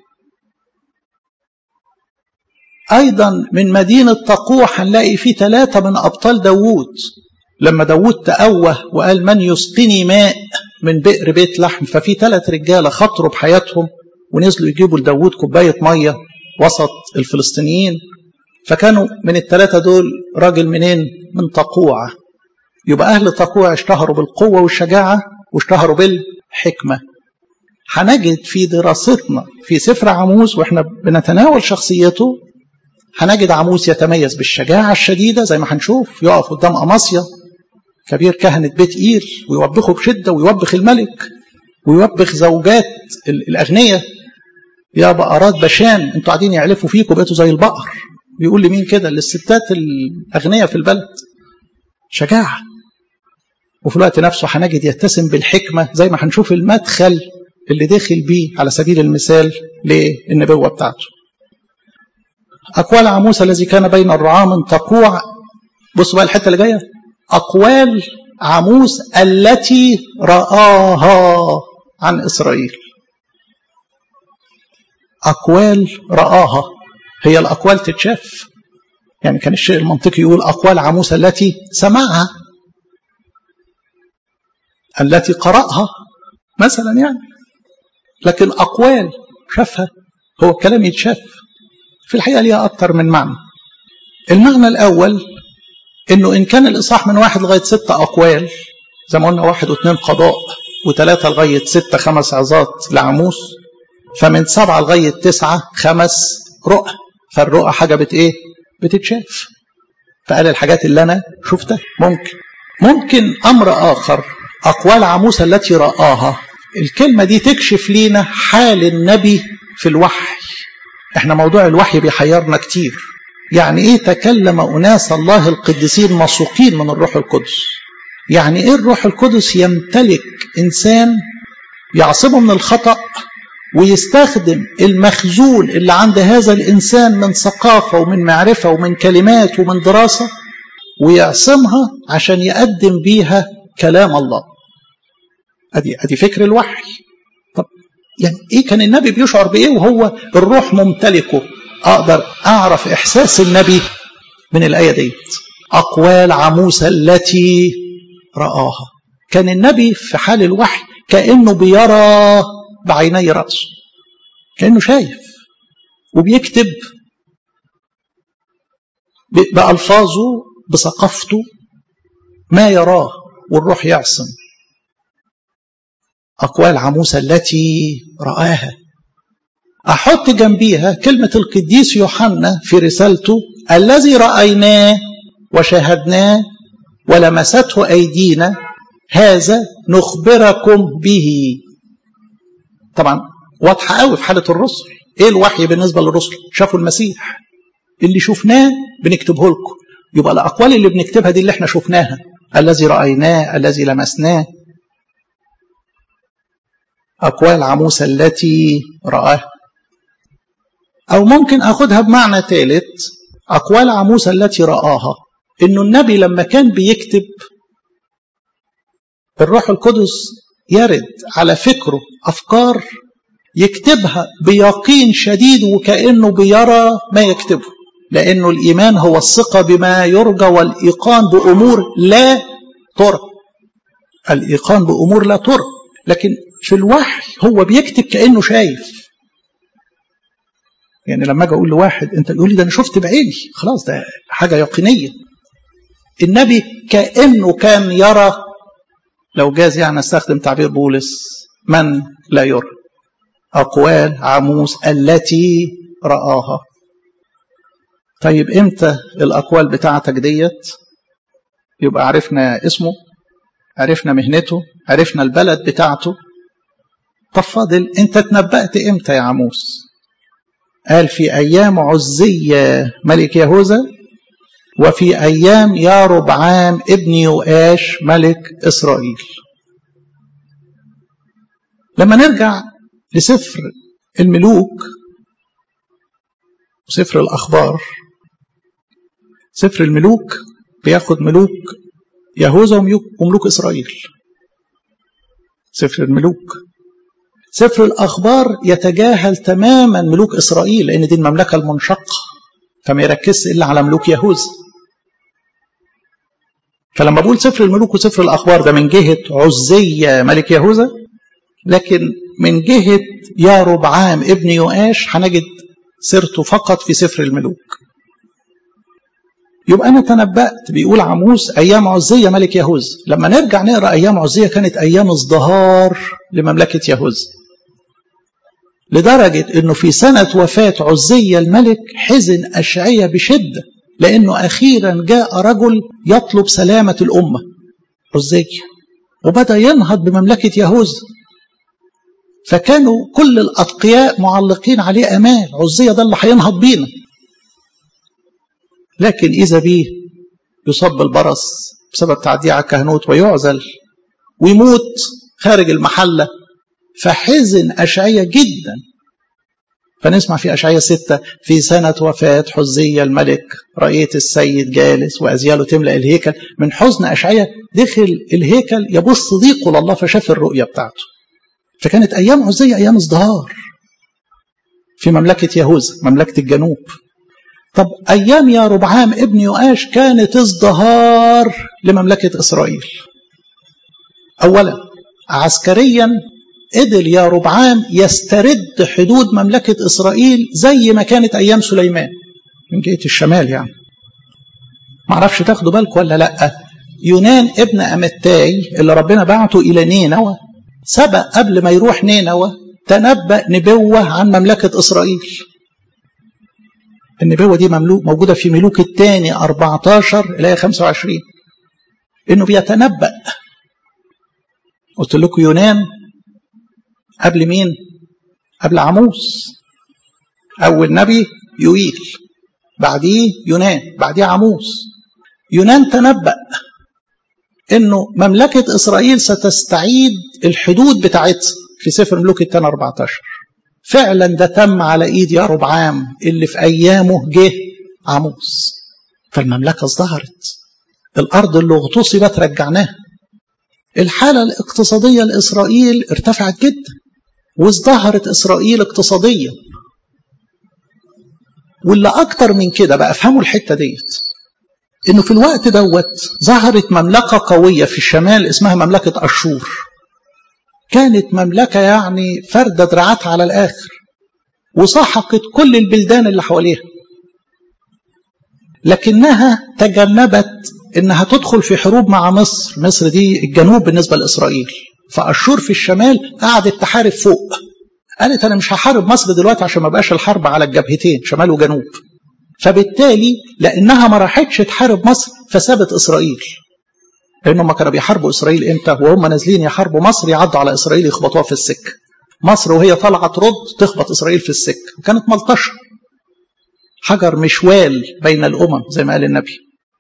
S1: أيضا من مدينة تقوع هنلاقي فيه ثلاثة من أبطال داوود لما داوود تأوه وقال من يسقني ماء من بئر بيت لحم ففي ثلاث رجالة خطروا بحياتهم ونزلوا يجيبوا لداوود كوباية مية وسط الفلسطينيين فكانوا من الثلاثة دول راجل منين من تقوع يبقى أهل تقوى اشتهروا بالقوة والشجاعة واشتهروا بالحكمة هنجد في دراستنا في سفر عموس واحنا بنتناول شخصيته هنجد عموس يتميز بالشجاعة الشديدة زي ما هنشوف يقف قدام أماسيا كبير كهنة بيت إيل ويوبخه بشدة ويوبخ الملك ويوبخ زوجات الأغنياء يا بقرات بشان انتوا قاعدين يعلفوا فيكم بقيتوا زي البقر بيقول لمين كده للستات الأغنياء في البلد شجاعة وفي الوقت نفسه هنجد يتسم بالحكمة زي ما هنشوف المدخل اللي داخل بيه على سبيل المثال للنبوة بتاعته أقوال عموس الذي كان بين الرعاة من تقوع بصوا بقى الحتة اللي جاية أقوال عموس التي رآها عن إسرائيل أقوال رآها هي الأقوال تتشاف يعني كان الشيء المنطقي يقول أقوال عموس التي سمعها التي قرأها مثلا يعني لكن أقوال شافها هو الكلام يتشاف في الحقيقة ليها أكثر من معنى المعنى الأول إنه إن كان الإصحاح من واحد لغاية ستة أقوال زي ما قلنا واحد واثنين قضاء وثلاثة لغاية ستة خمس عظات لعموس فمن سبعة لغاية تسعة خمس رؤى فالرؤى حاجة بت إيه؟ بتتشاف فقال الحاجات اللي أنا شفتها ممكن ممكن أمر آخر أقوال عموس التي رآها الكلمة دي تكشف لينا حال النبي في الوحي احنا موضوع الوحي بيحيرنا كتير يعني ايه تكلم أناس الله القديسين مسوقين من الروح القدس يعني ايه الروح القدس يمتلك إنسان يعصبه من الخطأ ويستخدم المخزون اللي عند هذا الإنسان من ثقافة ومن معرفة ومن كلمات ومن دراسة ويعصمها عشان يقدم بيها كلام الله ادي ادي فكر الوحي طب يعني ايه كان النبي بيشعر بايه وهو الروح ممتلكه اقدر اعرف احساس النبي من الايه ديت اقوال عموسى التي راها كان النبي في حال الوحي كانه بيرى بعيني راسه كانه شايف وبيكتب بألفاظه بثقافته ما يراه والروح يعصم أقوال عموسى التي رآها أحط جنبيها كلمة القديس يوحنا في رسالته الذي رأيناه وشاهدناه ولمسته أيدينا هذا نخبركم به طبعا واضحة قوي في حالة الرسل ايه الوحي بالنسبة للرسل شافوا المسيح اللي شفناه بنكتبه لكم يبقى الأقوال اللي بنكتبها دي اللي احنا شفناها الذي رأيناه الذي لمسناه أقوال عموسى التي رآها أو ممكن أخذها بمعنى ثالث أقوال عموسى التي رآها إنه النبي لما كان بيكتب الروح القدس يرد على فكره أفكار يكتبها بيقين شديد وكأنه بيرى ما يكتبه لأنه الإيمان هو الثقة بما يرجى والإيقان بأمور لا ترى الإيقان بأمور لا ترى لكن في الوحي هو بيكتب كأنه شايف يعني لما اجي اقول لواحد انت يقول لي ده انا شفت بعيني خلاص ده حاجه يقينيه النبي كانه كان يرى لو جاز يعني استخدم تعبير بولس من لا يرى اقوال عموس التي راها طيب امتى الاقوال بتاعتك ديت يبقى عرفنا اسمه عرفنا مهنته عرفنا البلد بتاعته طب فاضل انت تنبأت امتى يا عموس قال في ايام عزية ملك يهوذا وفي ايام يا ربعام ابن يؤاش ملك اسرائيل لما نرجع لسفر الملوك وسفر الاخبار سفر الملوك بياخد ملوك يهوذا وملوك اسرائيل سفر الملوك سفر الأخبار يتجاهل تماما ملوك إسرائيل لأن دي المملكة المنشقة فما يركزش إلا على ملوك يهوذا فلما بقول سفر الملوك وسفر الأخبار ده من جهة عزية ملك يهوذا لكن من جهة يا ربعام ابن يؤاش هنجد سيرته فقط في سفر الملوك يبقى أنا تنبأت بيقول عموس أيام عزية ملك يهوذا لما نرجع نقرأ أيام عزية كانت أيام ازدهار لمملكة يهوذا لدرجة أنه في سنة وفاة عزية الملك حزن أشعية بشدة لأنه أخيرا جاء رجل يطلب سلامة الأمة عزية وبدأ ينهض بمملكة يهوذا فكانوا كل الأتقياء معلقين عليه أمال عزية ده اللي هينهض بينا لكن إذا بيه يصاب بالبرص بسبب تعديه على الكهنوت ويعزل ويموت خارج المحلة فحزن أشعية جدا فنسمع في أشعية ستة في سنة وفاة حزية الملك رأيت السيد جالس وأزياله تملأ الهيكل من حزن أشعية دخل الهيكل يبص ضيقه لله فشاف الرؤية بتاعته فكانت أيام عزية أيام ازدهار في مملكة يهوذا مملكة الجنوب طب أيام يا ربعام ابن يؤاش كانت ازدهار لمملكة إسرائيل أولا عسكريا قدر يا ربعام يسترد حدود مملكة إسرائيل زي ما كانت أيام سليمان من جهة الشمال يعني معرفش تاخدوا بالكم ولا لأ يونان ابن أمتاي اللي ربنا بعته إلى نينوى سبق قبل ما يروح نينوى تنبأ نبوة عن مملكة إسرائيل النبوة دي مملوك موجودة في ملوك الثاني 14 إلى 25 إنه بيتنبأ قلت لكم يونان قبل مين؟ قبل عموس أول نبي يويل بعديه يونان بعديه عموس يونان تنبأ انه مملكة اسرائيل ستستعيد الحدود بتاعتها في سفر ملوك الثاني 14 فعلا ده تم على ايد يا ربعام اللي في ايامه جه عموس فالمملكة ازدهرت الارض اللي اغتصبت رجعناها الحالة الاقتصادية لإسرائيل ارتفعت جدا وازدهرت إسرائيل اقتصاديا واللي أكتر من كده بقى افهموا الحتة ديت إنه في الوقت دوت ظهرت مملكة قوية في الشمال اسمها مملكة أشور كانت مملكة يعني فردة دراعاتها على الآخر وسحقت كل البلدان اللي حواليها لكنها تجنبت انها تدخل في حروب مع مصر مصر دي الجنوب بالنسبه لاسرائيل فاشور في الشمال قعدت تحارب فوق قالت انا مش هحارب مصر دلوقتي عشان ما بقاش الحرب على الجبهتين شمال وجنوب فبالتالي لانها ما راحتش تحارب مصر فسابت اسرائيل لانهم كانوا بيحاربوا اسرائيل امتى وهم نازلين يحاربوا مصر يعدوا على اسرائيل يخبطوها في السكه مصر وهي طالعه ترد تخبط اسرائيل في السكه وكانت ملطشه حجر مشوال بين الامم زي ما قال النبي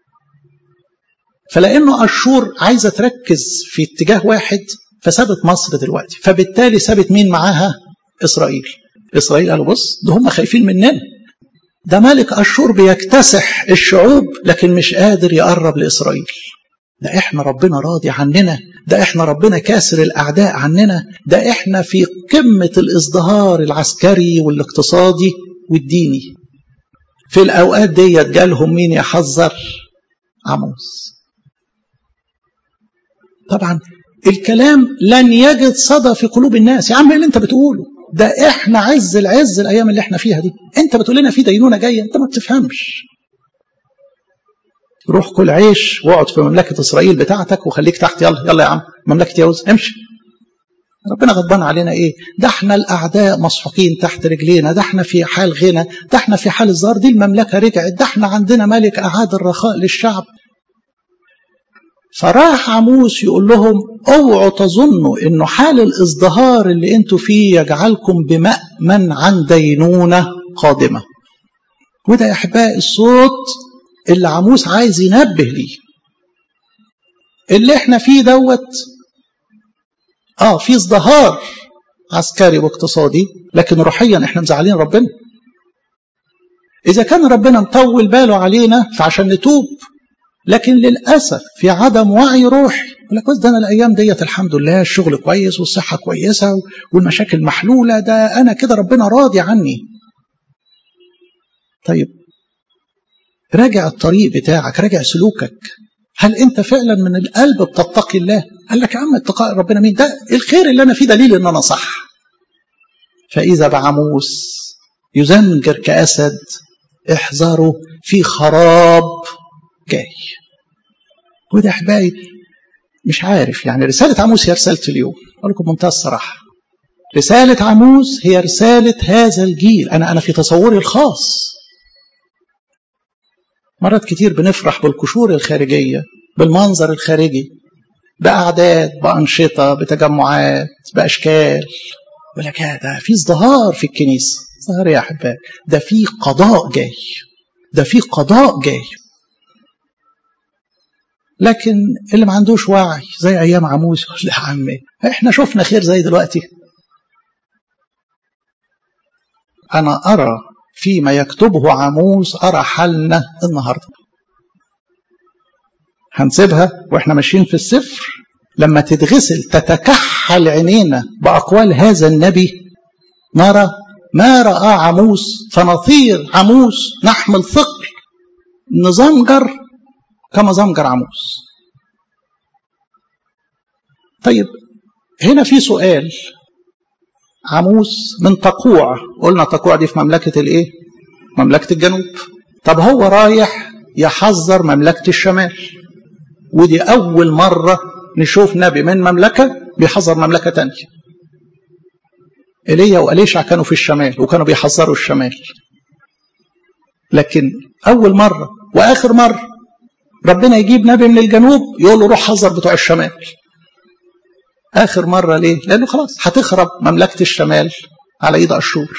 S1: فلانه اشور عايزه تركز في اتجاه واحد فسابت مصر دلوقتي فبالتالي سابت مين معاها اسرائيل اسرائيل قالوا بص ده هم خايفين مننا ده ملك اشور بيكتسح الشعوب لكن مش قادر يقرب لاسرائيل ده احنا ربنا راضي عننا ده احنا ربنا كاسر الاعداء عننا ده احنا في قمه الازدهار العسكري والاقتصادي والديني في الاوقات ديت جالهم مين يحذر عموس طبعا الكلام لن يجد صدى في قلوب الناس يا عم ايه اللي انت بتقوله ده احنا عز العز الايام اللي احنا فيها دي انت بتقول لنا في دينونه جايه انت ما بتفهمش روح كل عيش واقعد في مملكه اسرائيل بتاعتك وخليك تحت يلا يلا يا عم مملكه يهوذا امشي ربنا غضبان علينا ايه ده احنا الاعداء مسحوقين تحت رجلينا ده احنا في حال غنى ده احنا في حال الزار دي المملكه رجعت ده احنا عندنا ملك اعاد الرخاء للشعب فراح عموس يقول لهم اوعوا تظنوا انه حال الازدهار اللي انتوا فيه يجعلكم بمأمن عن دينونة قادمة وده يا احبائي الصوت اللي عموس عايز ينبه ليه اللي احنا فيه دوت اه في ازدهار عسكري واقتصادي لكن روحيا احنا مزعلين ربنا اذا كان ربنا مطول باله علينا فعشان نتوب لكن للأسف في عدم وعي روحي يقول لك ده أنا الأيام ديت الحمد لله الشغل كويس والصحة كويسة والمشاكل محلولة ده أنا كده ربنا راضي عني طيب راجع الطريق بتاعك راجع سلوكك هل أنت فعلا من القلب بتتقي الله قال لك يا عم اتقاء ربنا مين ده الخير اللي أنا فيه دليل إن أنا صح فإذا بعموس يزنجر كأسد احذروا في خراب جاي وده احبائي مش عارف يعني رسالة عموس هي رسالة اليوم أقول لكم بمنتهى الصراحة رسالة عموس هي رسالة هذا الجيل أنا أنا في تصوري الخاص مرات كتير بنفرح بالقشور الخارجية بالمنظر الخارجي بأعداد بأنشطة بتجمعات بأشكال يقول لك ده في ازدهار في الكنيسة ازدهار يا أحبائي ده في قضاء جاي ده في قضاء جاي لكن اللي ما عندوش وعي زي أيام عموس يقول يا عمي احنا شفنا خير زي دلوقتي أنا أرى فيما يكتبه عموس أرى حالنا النهاردة هنسيبها وإحنا ماشيين في السفر لما تتغسل تتكحل عينينا بأقوال هذا النبي نرى ما رأى عموس فنطير عموس نحمل ثقل نزمجر كما زمجر عموس طيب هنا في سؤال عموس من تقوع قلنا تقوع دي في مملكة الايه مملكة الجنوب طب هو رايح يحذر مملكة الشمال ودي أول مرة نشوف نبي من مملكة بيحذر مملكة تانية إيليا وأليشع كانوا في الشمال وكانوا بيحذروا الشمال لكن أول مرة وآخر مرة ربنا يجيب نبي من الجنوب يقول له روح حذر بتوع الشمال آخر مرة ليه؟ لأنه خلاص هتخرب مملكة الشمال على إيد أشور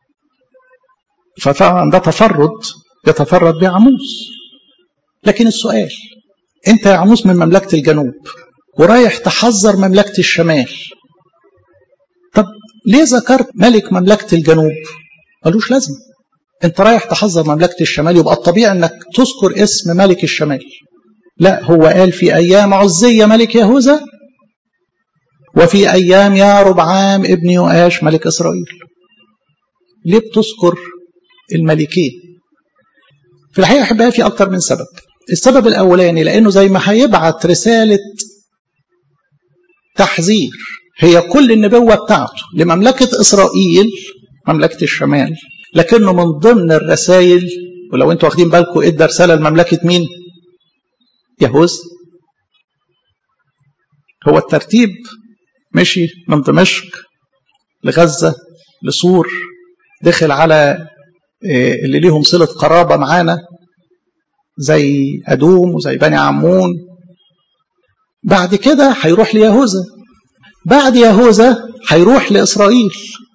S1: فطبعا ده تفرد يتفرد به عموس لكن السؤال أنت يا عموس من مملكة الجنوب ورايح تحذر مملكة الشمال طب ليه ذكرت ملك مملكة الجنوب؟ ملوش لازمة أنت رايح تحذر مملكة الشمال يبقى الطبيعي أنك تذكر اسم ملك الشمال لا هو قال في أيام عزية ملك يهوذا وفي أيام يا ربعام ابن يؤاش ملك إسرائيل ليه بتذكر الملكين في الحقيقة أحبها في أكتر من سبب السبب الأولاني لأنه زي ما هيبعت رسالة تحذير هي كل النبوة بتاعته لمملكة إسرائيل مملكة الشمال لكنه من ضمن الرسائل ولو انتوا واخدين بالكم ادى رسالة لمملكة مين؟ يهوذا هو الترتيب مشي من دمشق لغزة لسور دخل على اللي ليهم صلة قرابة معانا زي أدوم وزي بني عمون بعد كده هيروح ليهوذا بعد يهوذا هيروح لإسرائيل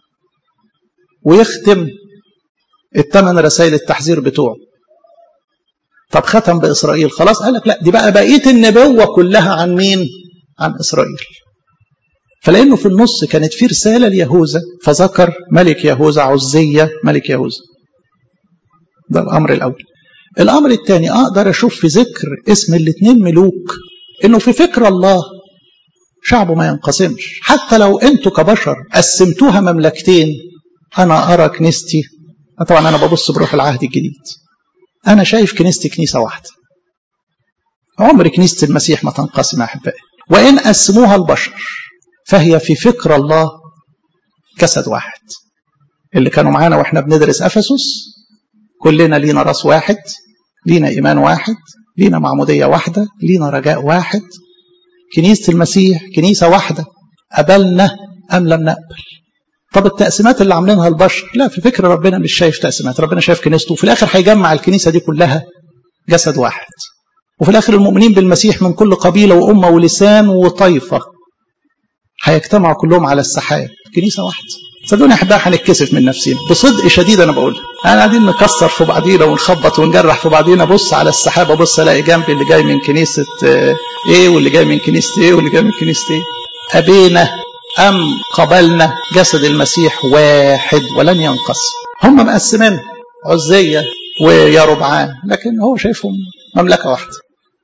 S1: ويختم الثمان رسائل التحذير بتوعه طب ختم بإسرائيل خلاص قال لك لا دي بقى بقية النبوة كلها عن مين عن إسرائيل فلأنه في النص كانت في رسالة ليهوذا فذكر ملك يهوذا عزية ملك يهوذا ده الأمر الأول الأمر الثاني أقدر أشوف في ذكر اسم الاثنين ملوك إنه في فكر الله شعبه ما ينقسمش حتى لو أنتوا كبشر قسمتوها مملكتين أنا أرى كنيستي طبعا أنا ببص بروح العهد الجديد أنا شايف كنيستي كنيسة واحدة عمر كنيسة المسيح ما تنقسم يا أحبائي وإن قسموها البشر فهي في فكر الله جسد واحد اللي كانوا معانا واحنا بندرس افسس كلنا لينا راس واحد لينا ايمان واحد لينا معموديه واحده لينا رجاء واحد كنيسه المسيح كنيسه واحده قبلنا ام لم نقبل طب التقسيمات اللي عاملينها البشر لا في فكر ربنا مش شايف تقسيمات ربنا شايف كنيسته وفي الاخر هيجمع الكنيسه دي كلها جسد واحد وفي الاخر المؤمنين بالمسيح من كل قبيله وامه ولسان وطائفه هيجتمعوا كلهم على السحاب كنيسه واحده صدقوني يا احبائي هنتكسف من نفسنا بصدق شديد انا بقول انا قاعدين نكسر في بعضينا ونخبط ونجرح في بعضينا بص على السحاب ابص الاقي جنبي اللي جاي من كنيسه ايه واللي جاي من كنيسه ايه واللي جاي من كنيسه ايه ابينا ام قبلنا جسد المسيح واحد ولن ينقسم هم مقسمين عزيه ويا ربعان لكن هو شايفهم مملكه واحده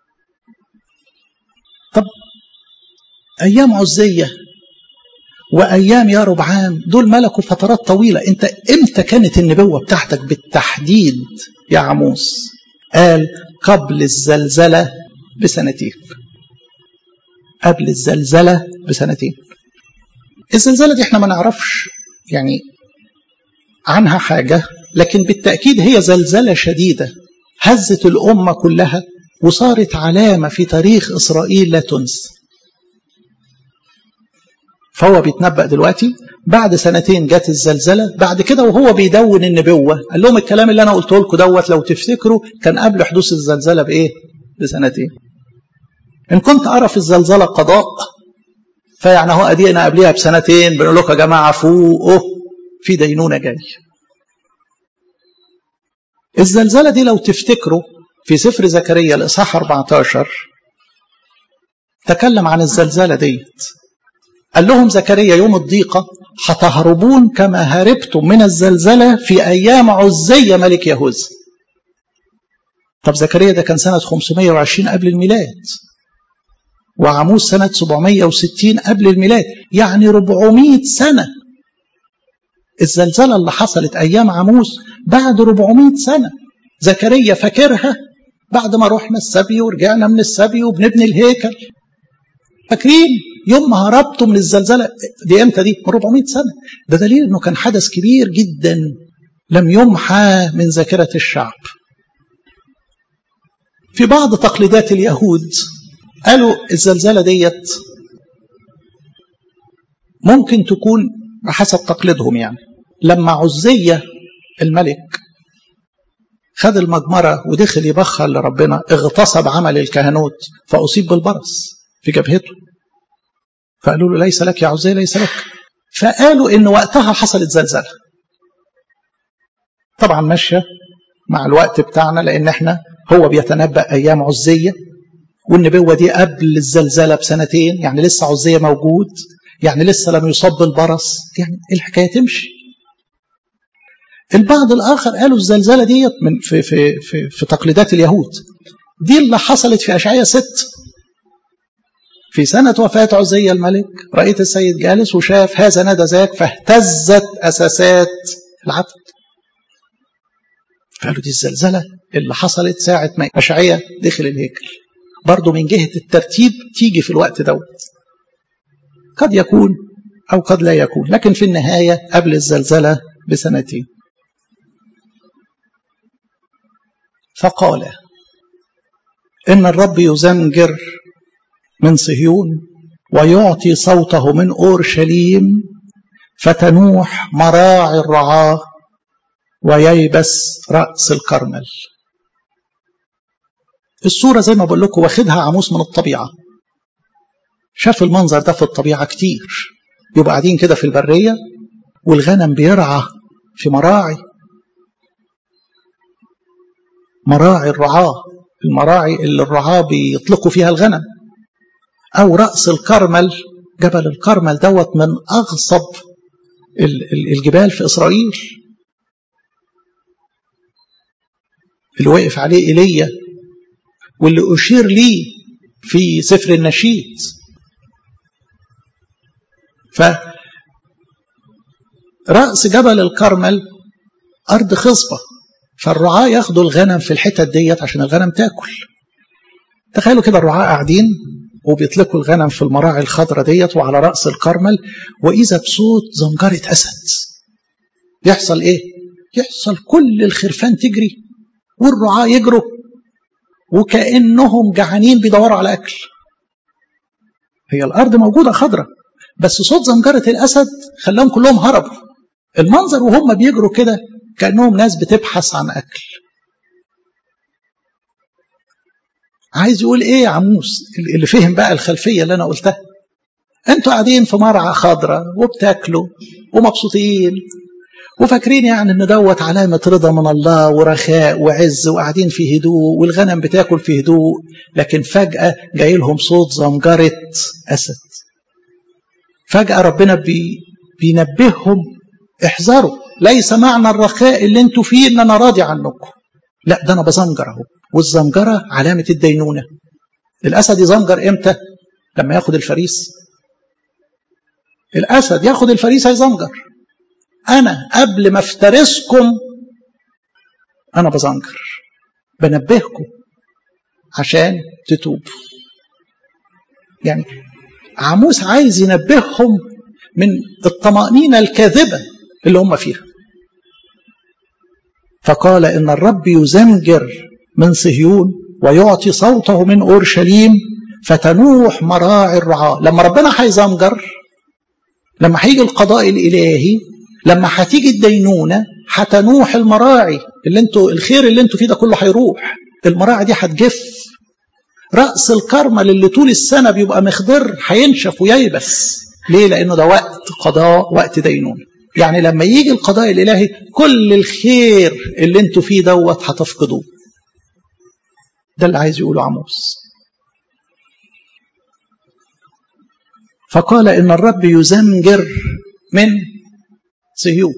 S1: طب ايام عزيه وايام يا ربعام دول ملكوا فترات طويله انت امتى كانت النبوه بتاعتك بالتحديد يا عموس قال قبل الزلزله بسنتين قبل الزلزله بسنتين الزلزله دي احنا ما نعرفش يعني عنها حاجه لكن بالتاكيد هي زلزله شديده هزت الامه كلها وصارت علامة في تاريخ إسرائيل لا تنسى فهو بيتنبأ دلوقتي بعد سنتين جت الزلزلة بعد كده وهو بيدون النبوة قال لهم الكلام اللي أنا قلته لكم دوت لو تفتكروا كان قبل حدوث الزلزلة بإيه؟ بسنتين إن كنت أرى في الزلزلة قضاء فيعني هو أدينا قبلها بسنتين بنقول لكم يا جماعة فوقه في دينونة جاي الزلزلة دي لو تفتكروا في سفر زكريا الإصحاح 14 تكلم عن الزلزلة ديت قال لهم زكريا يوم الضيقة هتهربون كما هربتم من الزلزلة في أيام عزية ملك يهوذا طب زكريا ده كان سنة 520 قبل الميلاد وعموس سنة 760 قبل الميلاد يعني 400 سنة الزلزلة اللي حصلت أيام عموس بعد 400 سنة زكريا فاكرها بعد ما رحنا السبي ورجعنا من السبي وبنبني الهيكل فاكرين يوم ما هربتوا من الزلزلة دي امتى دي؟ من 400 سنة ده دليل انه كان حدث كبير جدا لم يمحى من ذاكرة الشعب في بعض تقليدات اليهود قالوا الزلزلة ديت ممكن تكون حسب تقليدهم يعني لما عزية الملك خد المجمرة ودخل يبخر لربنا اغتصب عمل الكهنوت فأصيب بالبرص في جبهته فقالوا له ليس لك يا عزية ليس لك فقالوا ان وقتها حصلت زلزلة طبعا ماشية مع الوقت بتاعنا لان احنا هو بيتنبأ ايام عزية والنبوة دي قبل الزلزلة بسنتين يعني لسه عزية موجود يعني لسه لم يصاب بالبرص يعني الحكاية تمشي البعض الآخر قالوا الزلزلة ديت من في, في, في, في تقليدات اليهود دي اللي حصلت في أشعية ست في سنة وفاة عزية الملك رأيت السيد جالس وشاف هذا ندى ذاك فاهتزت أساسات العبد قالوا دي الزلزلة اللي حصلت ساعة ما أشعية دخل الهيكل برضه من جهة الترتيب تيجي في الوقت دوت قد يكون أو قد لا يكون لكن في النهاية قبل الزلزلة بسنتين فقال إن الرب يزمجر من صهيون ويعطي صوته من أورشليم فتنوح مراعي الرعاة وييبس رأس الكرمل الصورة زي ما بقول لكم واخدها عموس من الطبيعة شاف المنظر ده في الطبيعة كتير يبقى قاعدين كده في البرية والغنم بيرعى في مراعي مراعي الرعاة المراعي اللي الرعاة بيطلقوا فيها الغنم أو رأس الكرمل جبل الكرمل دوت من أغصب الجبال في إسرائيل اللي وقف عليه إيليا واللي أشير ليه في سفر النشيد ف رأس جبل الكرمل أرض خصبة فالرعاة ياخدوا الغنم في الحتت ديت عشان الغنم تاكل تخيلوا كده الرعاة قاعدين وبيطلقوا الغنم في المراعي الخضراء ديت وعلى رأس الكرمل وإذا بصوت زمجرة أسد يحصل إيه؟ يحصل كل الخرفان تجري والرعاة يجروا وكأنهم جعانين بيدوروا على أكل هي الأرض موجودة خضراء بس صوت زمجرة الأسد خلاهم كلهم هربوا المنظر وهم بيجروا كده كأنهم ناس بتبحث عن أكل عايز يقول ايه يا عموس اللي فهم بقى الخلفيه اللي انا قلتها انتوا قاعدين في مرعى خضراء وبتاكلوا ومبسوطين وفاكرين يعني ان دوت علامه رضا من الله ورخاء وعز وقاعدين في هدوء والغنم بتاكل في هدوء لكن فجاه جاي لهم صوت زمجره اسد فجاه ربنا بي بينبههم احذروا ليس معنى الرخاء اللي انتوا فيه ان انا راضي عنكم لا ده انا بزمجر اهو والزمجرة علامة الدينونة الأسد يزمجر إمتى؟ لما ياخد الفريس الأسد ياخد الفريس هيزمجر أنا قبل ما افترسكم أنا بزمجر بنبهكم عشان تتوبوا يعني عموس عايز ينبههم من الطمأنينة الكاذبة اللي هم فيها فقال إن الرب يزمجر من صهيون ويعطي صوته من اورشليم فتنوح مراعي الرعاة لما ربنا هيزمجر لما هيجي القضاء الالهي لما هتيجي الدينونه هتنوح المراعي اللي انتوا الخير اللي انتوا فيه ده كله هيروح المراعي دي هتجف رأس الكرمل اللي طول السنة بيبقى مخضر هينشف وييبس ليه؟ لأنه ده وقت قضاء وقت دينون يعني لما يجي القضاء الإلهي كل الخير اللي انتوا فيه دوت هتفقدوه ده اللي عايز يقوله عموس فقال إن الرب يزمجر من صهيون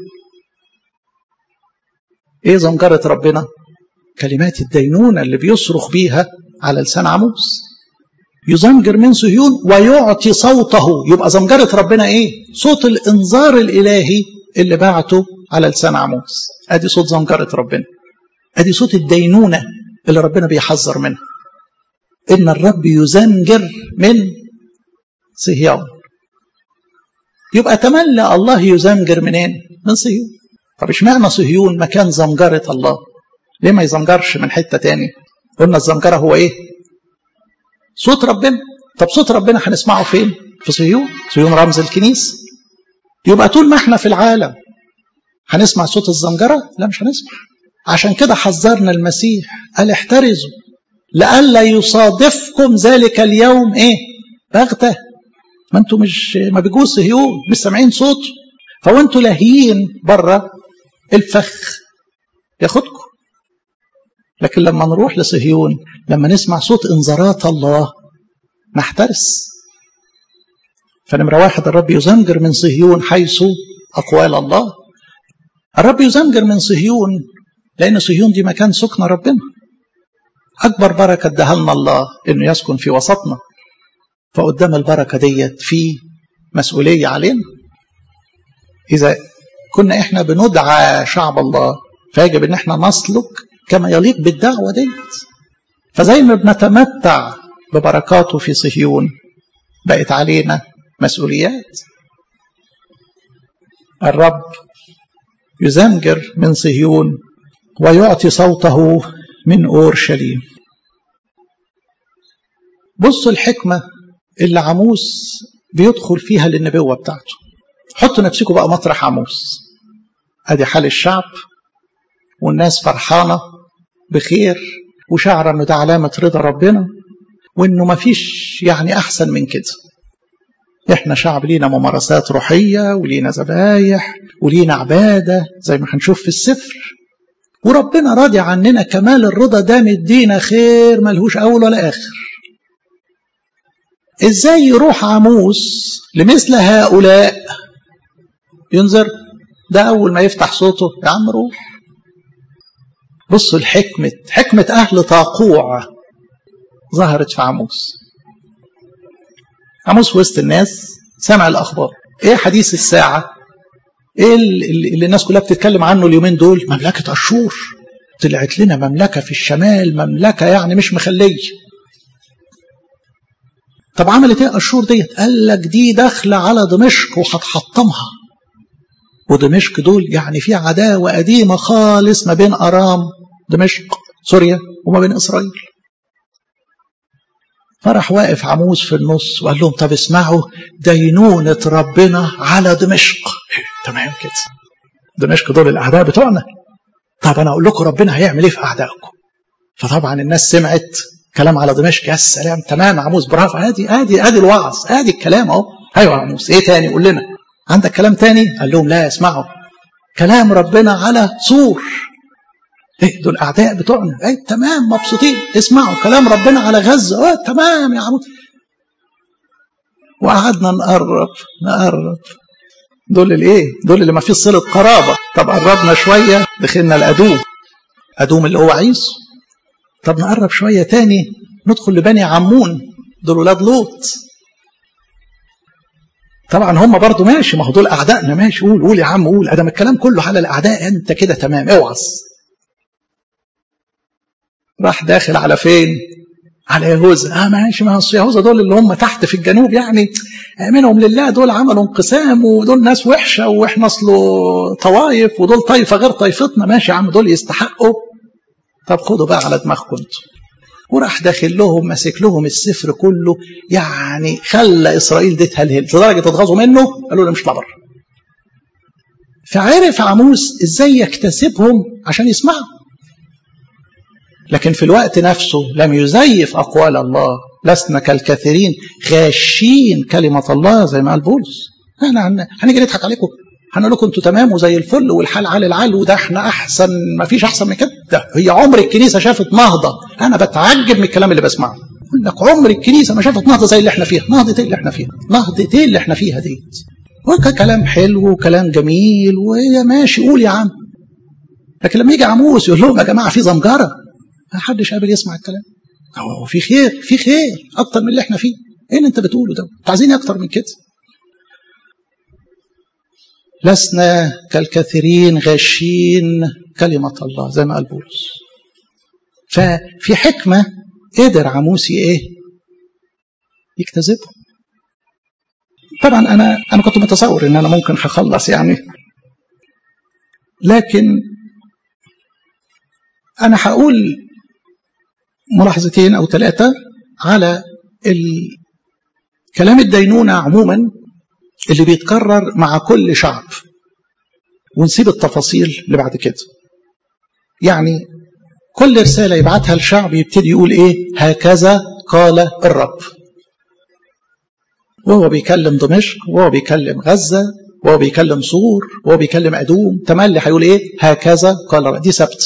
S1: ايه زمجرة ربنا كلمات الدينونة اللي بيصرخ بيها على لسان عموس يزمجر من صهيون ويعطي صوته يبقى زمجرة ربنا ايه صوت الانذار الالهي اللي بعته على لسان عموس ادي صوت زمجرة ربنا ادي صوت الدينونة اللي ربنا بيحذر منها ان الرب يزمجر من صهيون يبقى تملى الله يزمجر منين من صهيون طب اشمعنى صهيون مكان زمجرة الله ليه ما يزمجرش من حتة تاني قلنا الزمجرة هو ايه صوت ربنا طب صوت ربنا هنسمعه فين في صهيون صهيون رمز الكنيسة يبقى طول ما احنا في العالم هنسمع صوت الزمجرة لا مش هنسمع عشان كده حذرنا المسيح قال احترزوا لئلا يصادفكم ذلك اليوم ايه بغته ما انتوا مش ما بيجوش صهيون مش سامعين صوته فوانتوا لاهيين بره الفخ ياخدكم لكن لما نروح لصهيون لما نسمع صوت انذارات الله نحترس فنمرة واحد الرب يزمجر من صهيون حيث أقوال الله الرب يزمجر من صهيون لأن صهيون دي مكان سكن ربنا أكبر بركة اداها لنا الله إنه يسكن في وسطنا فقدام البركة ديت في مسؤولية علينا إذا كنا إحنا بندعى شعب الله فيجب إن إحنا نسلك كما يليق بالدعوة ديت فزي ما بنتمتع ببركاته في صهيون بقت علينا مسؤوليات الرب يزمجر من صهيون ويعطي صوته من اورشليم بصوا الحكمه اللي عموس بيدخل فيها للنبوه بتاعته حطوا نفسكم بقى مطرح عموس ادي حال الشعب والناس فرحانه بخير وشعر انه ده علامه رضا ربنا وانه ما فيش يعني احسن من كده احنا شعب لينا ممارسات روحيه ولينا ذبايح ولينا عباده زي ما هنشوف في السفر وربنا راضي عننا كمال الرضا ده مدينا خير ملهوش اول ولا اخر ازاي يروح عموس لمثل هؤلاء ينذر ده اول ما يفتح صوته يا عم روح بصوا الحكمة حكمة أهل طاقوع ظهرت في عموس عموس وسط الناس سمع الأخبار إيه حديث الساعة إيه اللي الناس كلها بتتكلم عنه اليومين دول مملكة أشور طلعت لنا مملكة في الشمال مملكة يعني مش مخلية طب عملت ايه اشور ديت قال لك دي داخله على دمشق وهتحطمها ودمشق دول يعني في عداوه قديمه خالص ما بين ارام دمشق سوريا وما بين اسرائيل فراح واقف عموس في النص وقال لهم طب اسمعوا دينونة ربنا على دمشق تمام كده دمشق دول الاعداء بتوعنا طب انا اقول لكم ربنا هيعمل ايه في اعدائكم فطبعا الناس سمعت كلام على دمشق يا سلام تمام عموس برافو ادي ادي ادي الوعظ ادي الكلام اهو ايوه يا عموس ايه تاني قول لنا عندك كلام تاني قال لهم لا اسمعوا كلام ربنا على سور ايه دول اعداء بتوعنا ايه تمام مبسوطين اسمعوا كلام ربنا على غزه اه تمام يا عمود وقعدنا نقرب نقرب دول الايه دول اللي ما فيش صله قرابه طب قربنا شويه دخلنا الادوم ادوم اللي هو عيسو طب نقرب شويه تاني ندخل لبني عمون دول ولاد لوط طبعا هم برضه ماشي ما هو دول اعدائنا ماشي قول قول يا عم قول ادم الكلام كله على الاعداء انت كده تمام اوعظ راح داخل على فين على يهوذا اه ماشي ما اصل يهوذا دول اللي هم تحت في الجنوب يعني منهم لله دول عملوا انقسام ودول ناس وحشه واحنا اصله طوايف ودول طائفه غير طائفتنا ماشي يا عم دول يستحقوا طب خدوا بقى على دماغكم انتوا وراح داخل لهم ماسك لهم السفر كله يعني خلى اسرائيل دي تهلهل لدرجه اتغاظوا منه قالوا له مش بره فعرف عموس ازاي يكتسبهم عشان يسمعوا لكن في الوقت نفسه لم يزيف اقوال الله لسنا كالكثيرين غاشين كلمه الله زي ما قال بولس احنا هنيجي نضحك عليكم هنقول لكم انتوا تمام وزي الفل والحال على العال وده احنا احسن ما فيش احسن من كده ده هي عمر الكنيسه شافت نهضه انا بتعجب من الكلام اللي بسمعه يقول لك عمر الكنيسه ما شافت نهضه زي اللي احنا فيها نهضه ايه اللي احنا فيها نهضه ايه اللي احنا فيها دي كلام حلو وكلام جميل ويا ماشي قول يا عم لكن لما يجي عموس يقول لهم يا جماعه في زمجره ما حدش قابل يسمع الكلام هو في خير في خير اكتر من اللي احنا فيه ايه اللي انت بتقوله ده انتوا عايزين اكتر من كده لسنا كالكثيرين غاشين كلمة الله زي ما قال بولس ففي حكمة قدر عموسي ايه يكتذبه طبعا انا انا كنت متصور ان انا ممكن هخلص يعني لكن انا هقول ملاحظتين او ثلاثه على كلام الدينونه عموما اللي بيتكرر مع كل شعب ونسيب التفاصيل اللي بعد كده يعني كل رساله يبعتها الشعب يبتدي يقول ايه هكذا قال الرب وهو بيكلم دمشق وهو بيكلم غزه وهو بيكلم سور وهو بيكلم ادوم تملي هيقول ايه هكذا قال الرب دي ثابته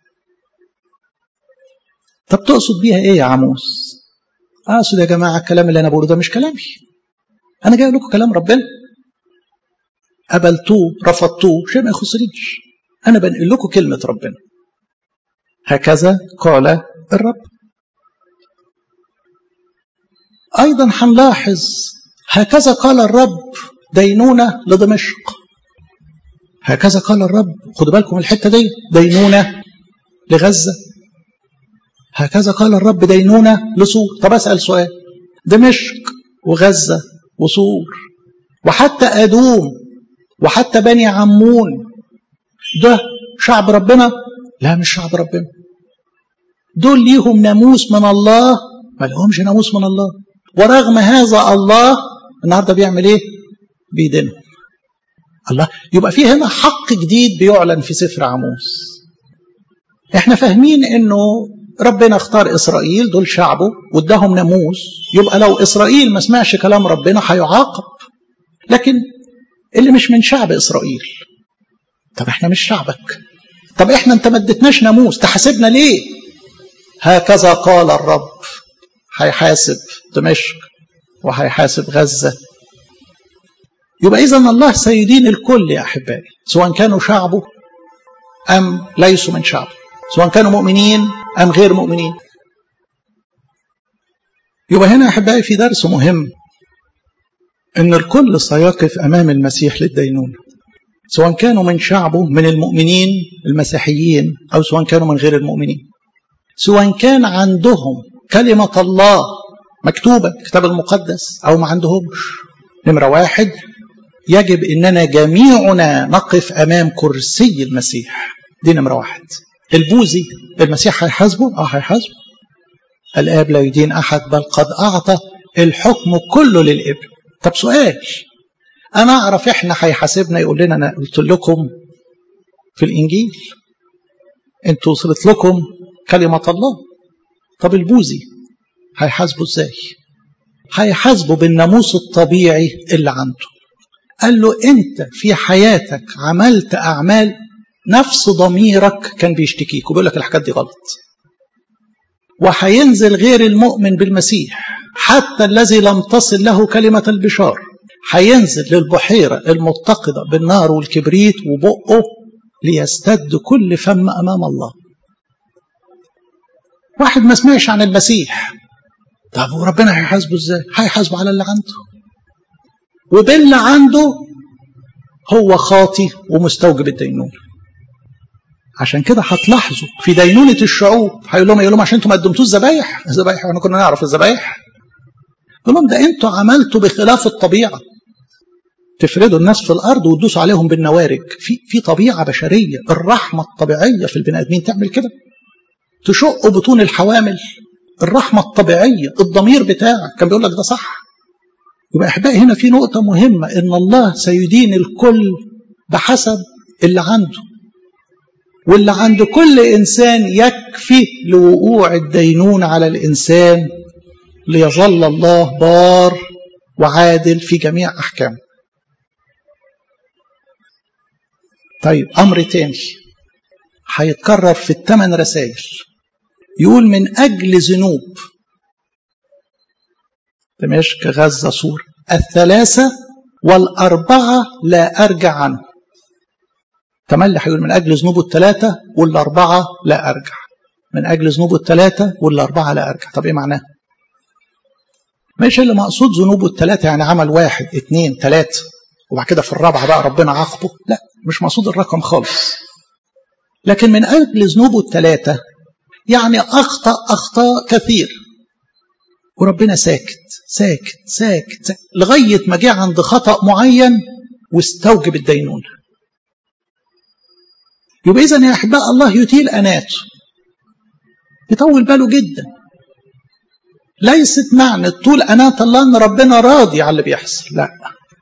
S1: طب تقصد بيها ايه يا عموس اقصد يا جماعه الكلام اللي انا بقوله ده مش كلامي انا جاي لكم كلام ربنا قبلتوه رفضتوه شيء ما يخصنيش انا بنقل لكم كلمه ربنا هكذا قال الرب ايضا هنلاحظ هكذا قال الرب دينونه لدمشق هكذا قال الرب خدوا بالكم الحته دي دينونه لغزه هكذا قال الرب دينونه لصور طب اسال سؤال دمشق وغزه وصور وحتى ادوم وحتى بني عمون ده شعب ربنا لا مش شعب ربنا دول ليهم ناموس من الله ما لهمش ناموس من الله ورغم هذا الله النهارده بيعمل ايه بيدينهم الله يبقى في هنا حق جديد بيعلن في سفر عموس احنا فاهمين انه ربنا اختار اسرائيل دول شعبه واداهم ناموس يبقى لو اسرائيل ما سمعش كلام ربنا هيعاقب لكن اللي مش من شعب اسرائيل طب احنا مش شعبك طب احنا انت ما اديتناش ناموس تحاسبنا ليه هكذا قال الرب هيحاسب دمشق وهيحاسب غزه يبقى اذا الله سيدين الكل يا احبائي سواء كانوا شعبه ام ليسوا من شعبه سواء كانوا مؤمنين ام غير مؤمنين يبقى هنا احبائي في درس مهم ان الكل سيقف امام المسيح للدينونه سواء كانوا من شعبه من المؤمنين المسيحيين او سواء كانوا من غير المؤمنين سواء كان عندهم كلمه الله مكتوبه الكتاب المقدس او ما عندهمش نمره واحد يجب اننا جميعنا نقف امام كرسي المسيح دي نمره واحد البوذي المسيح هيحاسبه اه هيحاسبه الاب لا يدين احد بل قد اعطى الحكم كله للابن طب سؤال انا اعرف احنا هيحاسبنا يقول لنا انا قلت لكم في الانجيل انتوا وصلت لكم كلمه الله طب البوذي هيحاسبه ازاي هيحاسبه بالناموس الطبيعي اللي عنده قال له انت في حياتك عملت اعمال نفس ضميرك كان بيشتكيك وبيقول لك الحاجات دي غلط وهينزل غير المؤمن بالمسيح حتى الذي لم تصل له كلمة البشار هينزل للبحيرة المتقدة بالنار والكبريت وبقه ليستد كل فم أمام الله واحد ما سمعش عن المسيح طب وربنا هيحاسبه ازاي هيحاسبه على اللي عنده وباللي عنده هو خاطي ومستوجب الدينونه عشان كده هتلاحظوا في دينونة الشعوب هيقول لهم يقول لهم عشان انتوا ما قدمتوش ذبايح الذبايح احنا كنا نعرف الذبايح يقول لهم ده انتوا عملتوا بخلاف الطبيعة تفردوا الناس في الارض وتدوسوا عليهم بالنوارج في في طبيعه بشريه الرحمه الطبيعيه في البني ادمين تعمل كده تشقوا بطون الحوامل الرحمة الطبيعية الضمير بتاعك كان بيقول لك ده صح يبقى أحبائي هنا في نقطة مهمة إن الله سيدين الكل بحسب اللي عنده واللي عند كل إنسان يكفي لوقوع الدينون على الإنسان ليظل الله بار وعادل في جميع أحكامه طيب أمر تاني هيتكرر في الثمان رسائل يقول من أجل ذنوب دمشق غزة صور الثلاثة والأربعة لا أرجع عنه تملي هيقول من أجل ذنوبه الثلاثة والأربعة لا أرجع من أجل ذنوبه الثلاثة والأربعة لا أرجع طب إيه معناه؟ مش اللي مقصود ذنوبه الثلاثة يعني عمل واحد اثنين ثلاثة وبعد كده في الرابعة بقى ربنا عاقبه لا مش مقصود الرقم خالص لكن من أجل ذنوبه الثلاثة يعني أخطأ أخطاء كثير وربنا ساكت ساكت ساكت, ساكت لغاية ما جه عند خطأ معين واستوجب الدينونة يبقى إذا يا أحباء الله يطيل أناته يطول باله جدا ليست معنى طول أنات الله أن ربنا راضي على اللي بيحصل لا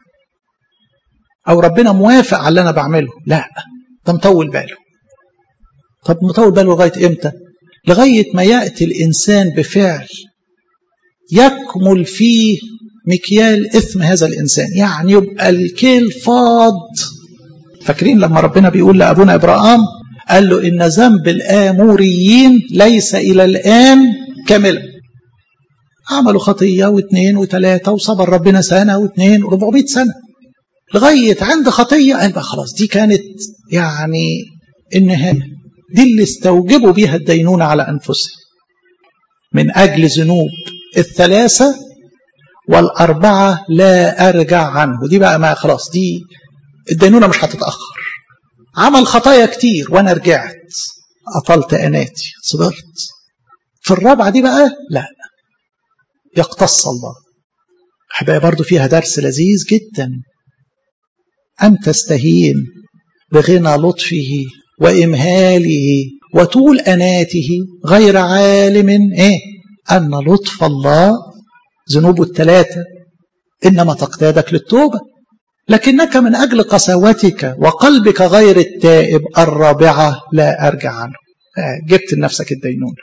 S1: أو ربنا موافق على اللي أنا بعمله لا ده مطول باله طب مطول باله لغاية إمتى لغاية ما يأتي الإنسان بفعل يكمل فيه مكيال إثم هذا الإنسان يعني يبقى الكيل فاض فاكرين لما ربنا بيقول لأبونا إبراهام قال له إن ذنب الآموريين ليس إلى الآن كاملا عملوا خطية واثنين وثلاثة وصبر ربنا سنة واثنين وربعمائة سنة لغاية عند خطية قال بقى خلاص دي كانت يعني النهاية دي اللي استوجبوا بيها الدينونة على أنفسهم من أجل ذنوب الثلاثة والأربعة لا أرجع عنه دي بقى ما خلاص دي الدينونة مش هتتأخر عمل خطايا كتير وأنا رجعت أطلت أناتي صبرت في الرابعة دي بقى لا يقتص الله أحبائي برضو فيها درس لذيذ جدا أن تستهين بغنى لطفه وإمهاله وطول أناته غير عالم إيه أن لطف الله ذنوبه الثلاثة إنما تقتادك للتوبة لكنك من أجل قساوتك وقلبك غير التائب الرابعة لا أرجع عنه جبت لنفسك الدينون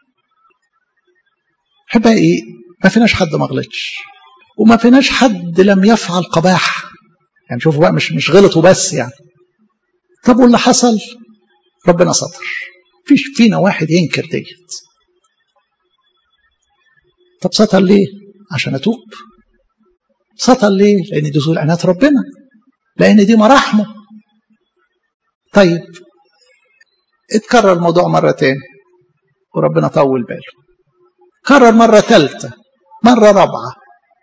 S1: أحبائي ما فيناش حد ما غلطش وما فيناش حد لم يفعل قباح يعني شوفوا بقى مش مش غلط وبس يعني طب واللي حصل ربنا ستر فيش فينا واحد ينكر ديت طب ستر ليه عشان اتوب ستر ليه لان دي ذو عنات ربنا لان دي مراحمه طيب اتكرر الموضوع مرة تاني وربنا طول باله كرر مرة ثالثة مرة رابعة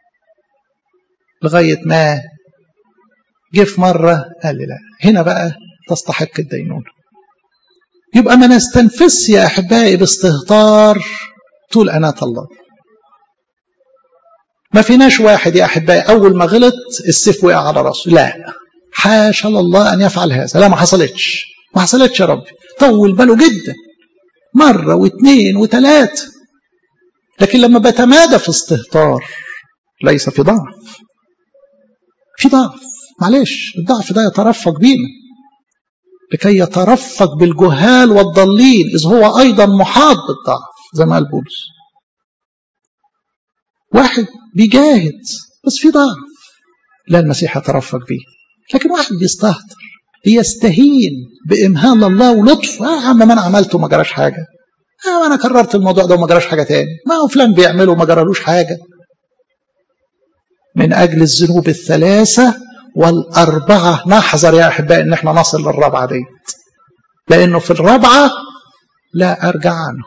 S1: لغاية ما جه في مرة قال لي لا هنا بقى تستحق الدينونة يبقى ما نستنفس يا أحبائي باستهتار طول أناة الله ما فيناش واحد يا أحبائي أول ما غلط السيف وقع على راسه لا حاشا الله أن يفعل هذا لا ما حصلتش ما حصلتش يا ربي طول باله جدا مرة واثنين وثلاثة لكن لما بتمادى في استهتار ليس في ضعف في ضعف معلش الضعف ده يترفق بينا لكي يترفق بالجهال والضالين إذ هو أيضا محاط بالضعف زي ما قال بولس واحد بيجاهد بس في ضعف لا المسيح يترفق بيه لكن واحد بيستهتر بيستهين بإمهال الله ولطفه آه يا عم ما أنا عملته وما جراش حاجة آه ما أنا كررت الموضوع ده وما جراش حاجة تاني ما هو فلان بيعمله وما جرالوش حاجة من أجل الذنوب الثلاثة والأربعة نحذر يا أحبائي إن إحنا نصل للرابعة دي لأنه في الرابعة لا أرجع عنه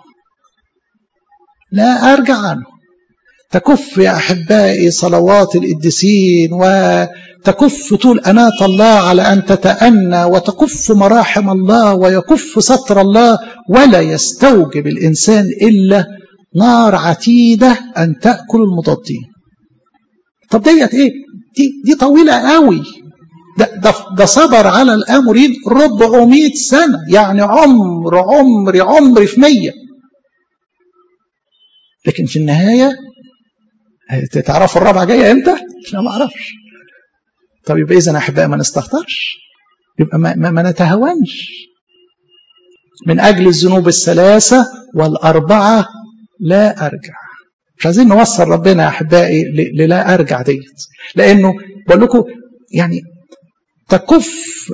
S1: لا أرجع عنه تكف يا أحبائي صلوات القديسين وتكف طول أناة الله على أن تتأنى وتكف مراحم الله ويكف ستر الله ولا يستوجب الإنسان إلا نار عتيدة أن تأكل المضادين طب ديت إيه دي, دي طويلة قوي ده, ده, ده صبر على الآمرين 400 سنة يعني عمر عمر عمر في مية لكن في النهاية تعرفوا الرابعة جاية امتى؟ لا ما اعرفش طب يبقى اذا احبائي ما نستهترش يبقى ما, ما, ما نتهاونش من اجل الذنوب الثلاثة والاربعة لا ارجع مش عايزين نوصل ربنا يا احبائي للا ارجع ديت لانه بقول لكم يعني تكف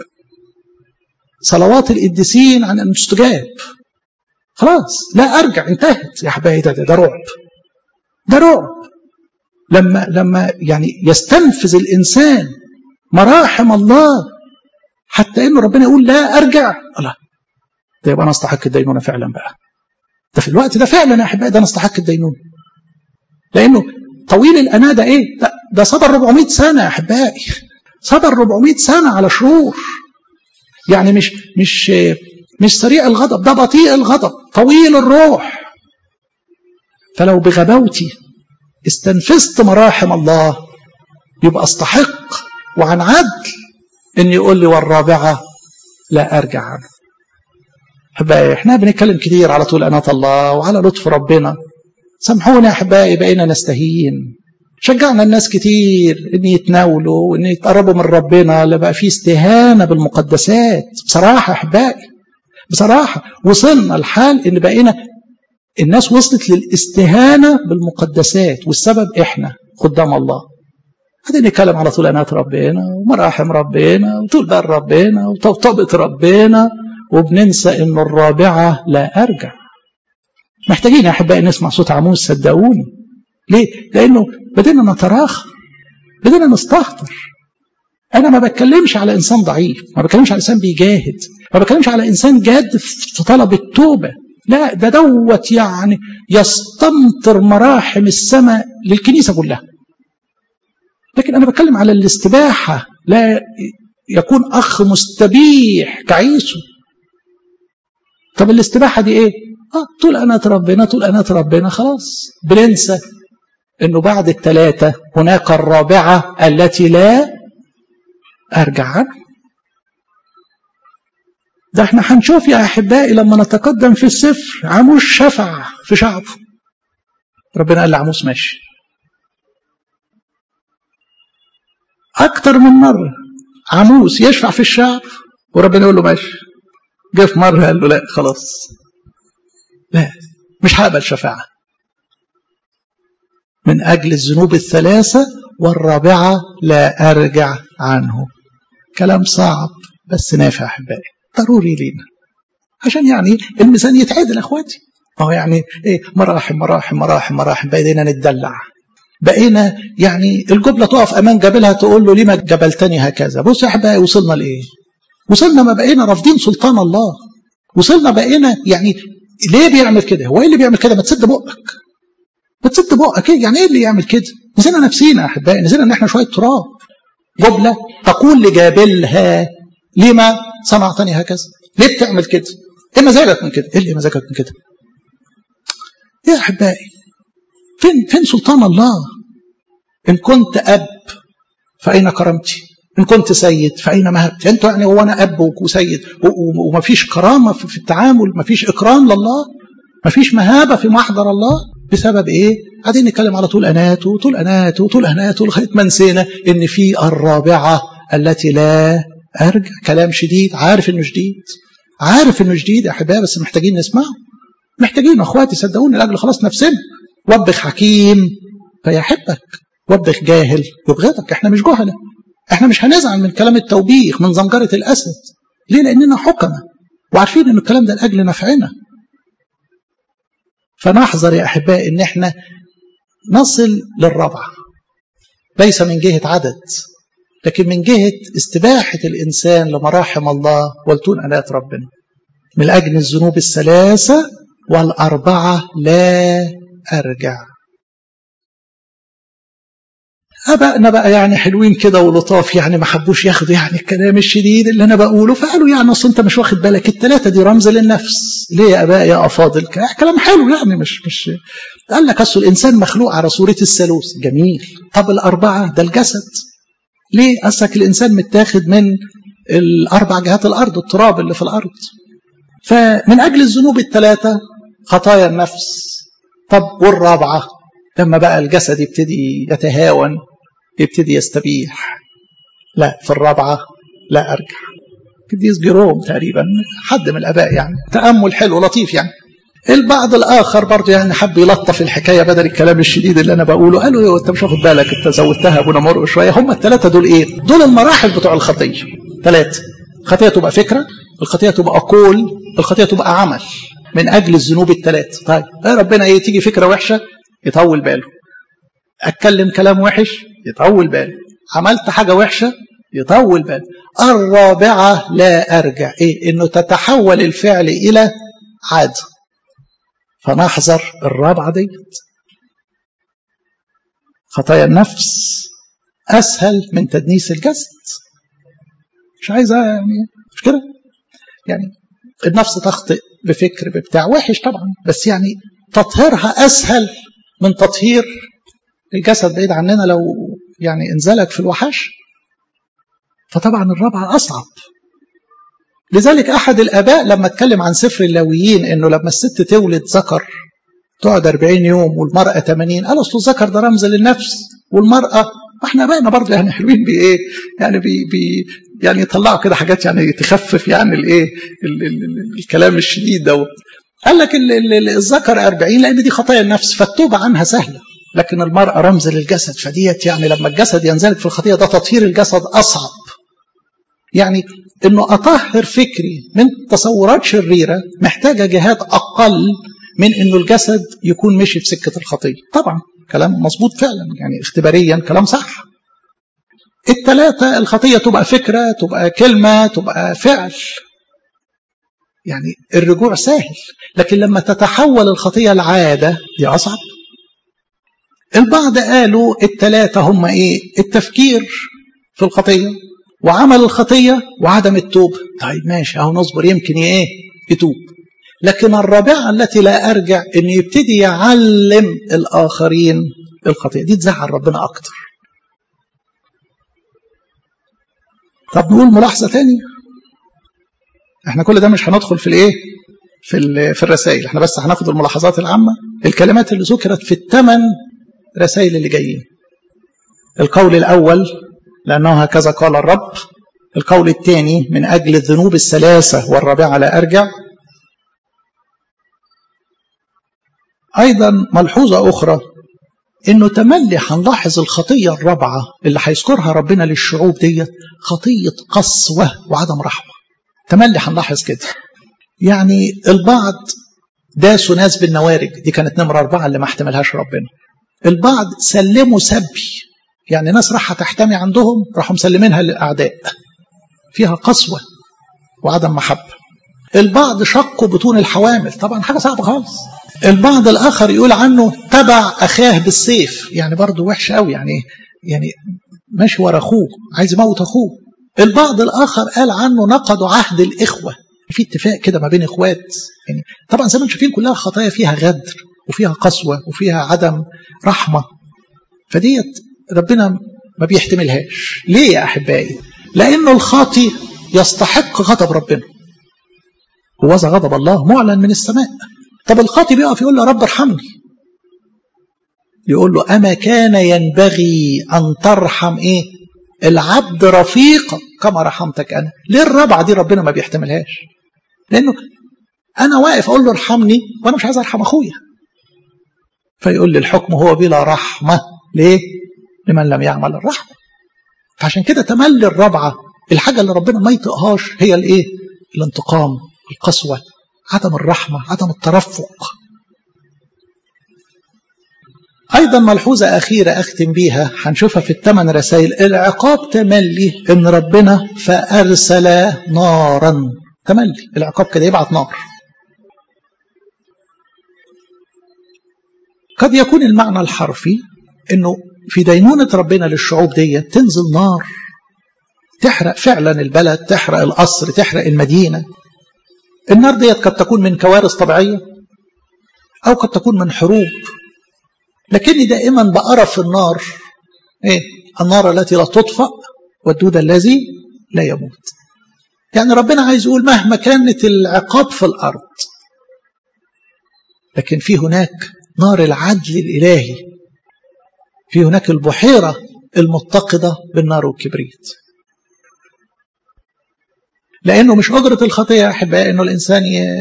S1: صلوات القديسين عن ان تستجاب خلاص لا ارجع انتهت يا احبائي ده, ده, ده رعب ده رعب لما لما يعني يستنفذ الانسان مراحم الله حتى انه ربنا يقول لا ارجع الله ده يبقى انا استحق الدينونه فعلا بقى ده في الوقت ده فعلا يا احبائي ده انا استحق الدينونه لانه طويل الأنا ده ايه ده, ده صبر 400 سنه يا احبائي صبر 400 سنه على شرور يعني مش مش مش سريع الغضب ده بطيء الغضب طويل الروح فلو بغباوتي استنفذت مراحم الله يبقى استحق وعن عدل ان يقول لي والرابعه لا ارجع عنه احبائي احنا بنتكلم كتير على طول انات الله وعلى لطف ربنا سامحونا يا احبائي بقينا نستهين شجعنا الناس كتير ان يتناولوا وان يتقربوا من ربنا اللي بقى فيه استهانه بالمقدسات بصراحه يا احبائي بصراحه وصلنا الحال ان بقينا الناس وصلت للاستهانه بالمقدسات والسبب احنا قدام الله بعدين نتكلم على طول انات ربنا ومراحم ربنا وطول بال ربنا وطبطبه ربنا وبننسى ان الرابعه لا ارجع محتاجين يا احبائي نسمع صوت عموس صدقوني ليه؟ لانه بدينا نتراخى بدينا نستهتر انا ما بتكلمش على انسان ضعيف ما بتكلمش على انسان بيجاهد ما بتكلمش على انسان جاد في طلب التوبه لا ده دوت يعني يستمطر مراحم السماء للكنيسه كلها لكن انا بتكلم على الاستباحه لا يكون اخ مستبيح كعيسو طب الاستباحه دي ايه اه طول انا ربنا طول انا ربنا خلاص بننسى انه بعد الثلاثه هناك الرابعه التي لا ارجع عنها ده احنا هنشوف يا احبائي لما نتقدم في السفر عموس شفع في شعبه ربنا قال لعموس ماشي اكتر من مره عموس يشفع في الشعب وربنا يقول له ماشي جه في مره قال له لا خلاص لا مش هقبل شفاعه من اجل الذنوب الثلاثه والرابعه لا ارجع عنه كلام صعب بس نافع احبائي ضروري لينا عشان يعني الميزان يتعدل اخواتي ما هو يعني ايه مراحم مراحم مراحم مراحم بقينا نتدلع بقينا يعني الجبلة تقف أمام جبلها تقول له لما جبلتني هكذا بص يا أحبائي وصلنا لإيه وصلنا ما بقينا رافضين سلطان الله وصلنا بقينا يعني ليه بيعمل كده هو ايه اللي بيعمل كده ما تسد بقك ما تسد بقك ايه يعني ايه اللي يعمل كده نسينا نفسينا يا احبائي نسينا ان احنا شويه تراب جبله تقول لجابلها لما صنعتني هكذا ليه بتعمل كده ايه مزاجك من كده ايه اللي مزاجك من كده يا احبائي فين فين سلطان الله ان كنت اب فاين كرامتي ان كنت سيد فاين مهبتي انتوا يعني هو انا اب وسيد ومفيش كرامه في التعامل مفيش اكرام لله مفيش مهابه في محضر الله بسبب ايه قاعدين نتكلم على طول انات وطول انات وطول انات لغايه ما نسينا ان في الرابعه التي لا ارجع كلام شديد عارف انه شديد عارف انه شديد يا احبائي بس محتاجين نسمعه محتاجين اخواتي صدقوني لاجل خلاص نفسنا وبخ حكيم فيحبك وبخ جاهل يبغضك احنا مش جهله احنا مش هنزعل من كلام التوبيخ من زنجره الاسد ليه لاننا حكمه وعارفين ان الكلام ده لاجل نفعنا فنحذر يا احبائي ان احنا نصل للرابعه ليس من جهه عدد لكن من جهه استباحه الانسان لمراحم الله ولتون انات ربنا من اجل الذنوب الثلاثه والاربعه لا ارجع ابائنا بقى يعني حلوين كده ولطاف يعني ما حبوش ياخدوا يعني الكلام الشديد اللي انا بقوله فقالوا يعني اصل انت مش واخد بالك الثلاثه دي رمز للنفس ليه يا اباء يا افاضل كلام حلو يعني مش مش قال لك اصل الانسان مخلوق على صوره الثالوث جميل طب الاربعه ده الجسد ليه اصلك الانسان متاخد من الاربع جهات الارض التراب اللي في الارض فمن اجل الذنوب الثلاثه خطايا النفس طب والرابعة لما بقى الجسد يبتدي يتهاون يبتدي يستبيح لا في الرابعة لا أرجع قديس جيروم تقريبا حد من الآباء يعني تأمل حلو لطيف يعني البعض الآخر برضه يعني حب يلطف الحكاية بدل الكلام الشديد اللي أنا بقوله قالوا إيه أنت مش واخد بالك أنت زودتها أبونا مرق شوية هم الثلاثة دول إيه؟ دول المراحل بتوع الخطية ثلاثة الخطية تبقى فكرة الخطية تبقى قول الخطية تبقى عمل من أجل الذنوب الثلاث طيب إيه ربنا إيه تيجي فكرة وحشة يطول باله أتكلم كلام وحش يطول باله عملت حاجة وحشة يطول باله الرابعة لا أرجع إيه إنه تتحول الفعل إلى عادة فنحذر الرابعة ديت خطايا النفس أسهل من تدنيس الجسد مش عايزة يعني مش كده يعني النفس تخطئ بفكر ببتاع وحش طبعا بس يعني تطهيرها أسهل من تطهير الجسد بعيد عننا لو يعني انزلك في الوحش فطبعا الرابعة أصعب لذلك أحد الآباء لما اتكلم عن سفر اللاويين إنه لما الست تولد ذكر تقعد 40 يوم والمرأة 80 قال أصل الذكر ده رمز للنفس والمرأة احنا ابائنا برضه يعني حلوين بايه يعني بي بي يعني يطلعوا كده حاجات يعني تخفف يعني الايه الكلام الشديد ده قال لك الذكر 40 لان دي خطايا النفس فالتوبه عنها سهله لكن المرأة رمز للجسد فديت يعني لما الجسد ينزلق في الخطية ده تطهير الجسد أصعب يعني انه اطهر فكري من تصورات شريره محتاجه جهاد اقل من انه الجسد يكون مشي في سكه الخطيه طبعا كلام مظبوط فعلا يعني اختباريا كلام صح الثلاثه الخطيه تبقى فكره تبقى كلمه تبقى فعل يعني الرجوع سهل لكن لما تتحول الخطيه العاده دي اصعب البعض قالوا الثلاثه هم ايه التفكير في الخطيه وعمل الخطية وعدم التوبة طيب ماشي اهو نصبر يمكن ايه يتوب لكن الرابعة التي لا أرجع أن يبتدي يعلم الآخرين الخطية دي تزعل ربنا أكتر طب نقول ملاحظة تانية احنا كل ده مش هندخل في الايه في في الرسائل احنا بس هناخد الملاحظات العامة الكلمات اللي ذكرت في الثمان رسائل اللي جايين القول الأول لأنه هكذا قال الرب القول الثاني من أجل الذنوب الثلاثة والرابعة لا أرجع أيضا ملحوظة أخرى إنه تملي هنلاحظ الخطية الرابعة اللي هيذكرها ربنا للشعوب دي خطية قسوة وعدم رحمة تملي هنلاحظ كده يعني البعض داسوا ناس بالنوارج دي كانت نمرة أربعة اللي ما احتملهاش ربنا البعض سلموا سبي يعني ناس راح تحتمي عندهم راحوا مسلمينها للأعداء فيها قسوة وعدم محبة البعض شقوا بطون الحوامل طبعا حاجة صعبة خالص البعض الآخر يقول عنه تبع أخاه بالسيف يعني برضه وحش قوي يعني يعني ماشي ورا أخوه عايز يموت أخوه البعض الآخر قال عنه نقضوا عهد الإخوة في اتفاق كده ما بين إخوات يعني طبعا زي ما انتم شايفين كلها خطايا فيها غدر وفيها قسوة وفيها عدم رحمة فديت ربنا ما بيحتملهاش ليه يا أحبائي لأنه الخاطي يستحق غضب ربنا هو غضب الله معلن من السماء طب الخاطي بيقف يقول له رب ارحمني يقول له أما كان ينبغي أن ترحم إيه العبد رفيقا كما رحمتك أنا ليه الرابعة دي ربنا ما بيحتملهاش لأنه أنا واقف أقول له ارحمني وأنا مش عايز أرحم أخويا فيقول لي الحكم هو بلا رحمة ليه لمن لم يعمل الرحمة فعشان كده تملي الرابعة الحاجة اللي ربنا ما يطقهاش هي الايه الانتقام القسوة عدم الرحمة عدم الترفق أيضا ملحوظة أخيرة أختم بيها هنشوفها في الثمان رسائل العقاب تملي إن ربنا فأرسل نارا تملي العقاب كده يبعت نار قد يكون المعنى الحرفي إنه في دينونة ربنا للشعوب دي تنزل نار تحرق فعلا البلد تحرق القصر تحرق المدينة النار ديت قد تكون من كوارث طبيعية أو قد تكون من حروب لكني دائما بأرى في النار إيه؟ النار التي لا تطفأ والدود الذي لا يموت يعني ربنا عايز يقول مهما كانت العقاب في الأرض لكن في هناك نار العدل الإلهي في هناك البحيرة المتقدة بالنار والكبريت لأنه مش أجرة الخطية يا أحبائي أنه الإنسان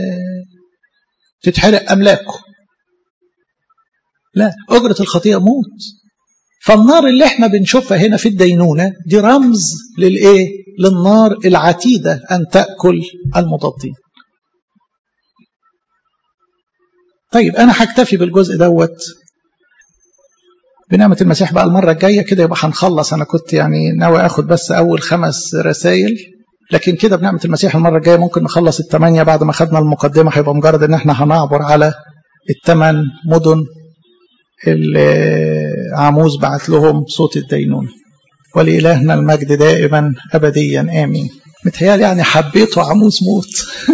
S1: تتحرق أملاكه لا أجرة الخطية موت فالنار اللي احنا بنشوفها هنا في الدينونة دي رمز للإيه؟ للنار العتيدة أن تأكل المضادين طيب أنا هكتفي بالجزء دوت بنعمة المسيح بقى المرة الجاية كده يبقى هنخلص أنا كنت يعني ناوي أخد بس أول خمس رسائل لكن كده بنعمة المسيح المرة الجاية ممكن نخلص الثمانية بعد ما خدنا المقدمة هيبقى مجرد إن إحنا هنعبر على الثمان مدن اللي عاموس بعت لهم صوت الدينون ولإلهنا المجد دائما أبديا آمين متهيألي يعني حبيته عاموس موت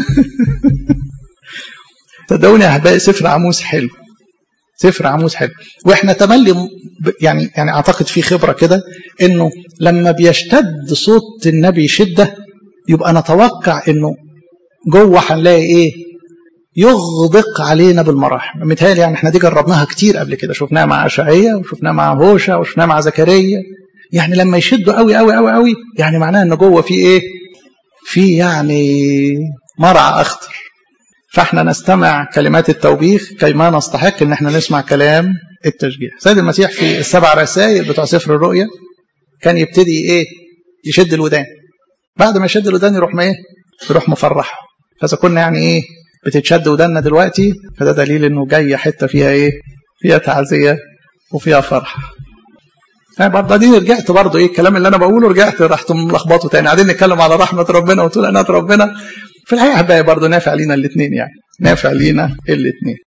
S1: صدقوني يا أحبائي سفر عاموس حلو سفر عاموس حلو واحنا تملي يعني يعني اعتقد في خبره كده انه لما بيشتد صوت النبي شده يبقى نتوقع انه جوه هنلاقي ايه يغدق علينا بالمراحم متهيألي يعني احنا دي جربناها كتير قبل كده شفناها مع اشعياء وشفناها مع هوشا وشفناها مع زكريا يعني لما يشدوا قوي قوي قوي قوي يعني معناها ان جوه في ايه في يعني مرعى اخطر فاحنا نستمع كلمات التوبيخ كيما نستحق ان احنا نسمع كلام التشجيع سيد المسيح في السبع رسائل بتوع سفر الرؤيا كان يبتدي ايه يشد الودان بعد ما يشد الودان يروح ما ايه يروح مفرحه فاذا كنا يعني ايه بتتشد ودنا دلوقتي فده دليل انه جايه حته فيها ايه فيها تعزيه وفيها فرح بعدين رجعت برضه ايه الكلام اللي انا بقوله رجعت رحت ملخبطه تاني قاعدين نتكلم على رحمه ربنا وطول انات ربنا في الحقيقه بقى برضه نافع لينا الاثنين يعني نافع لينا الاثنين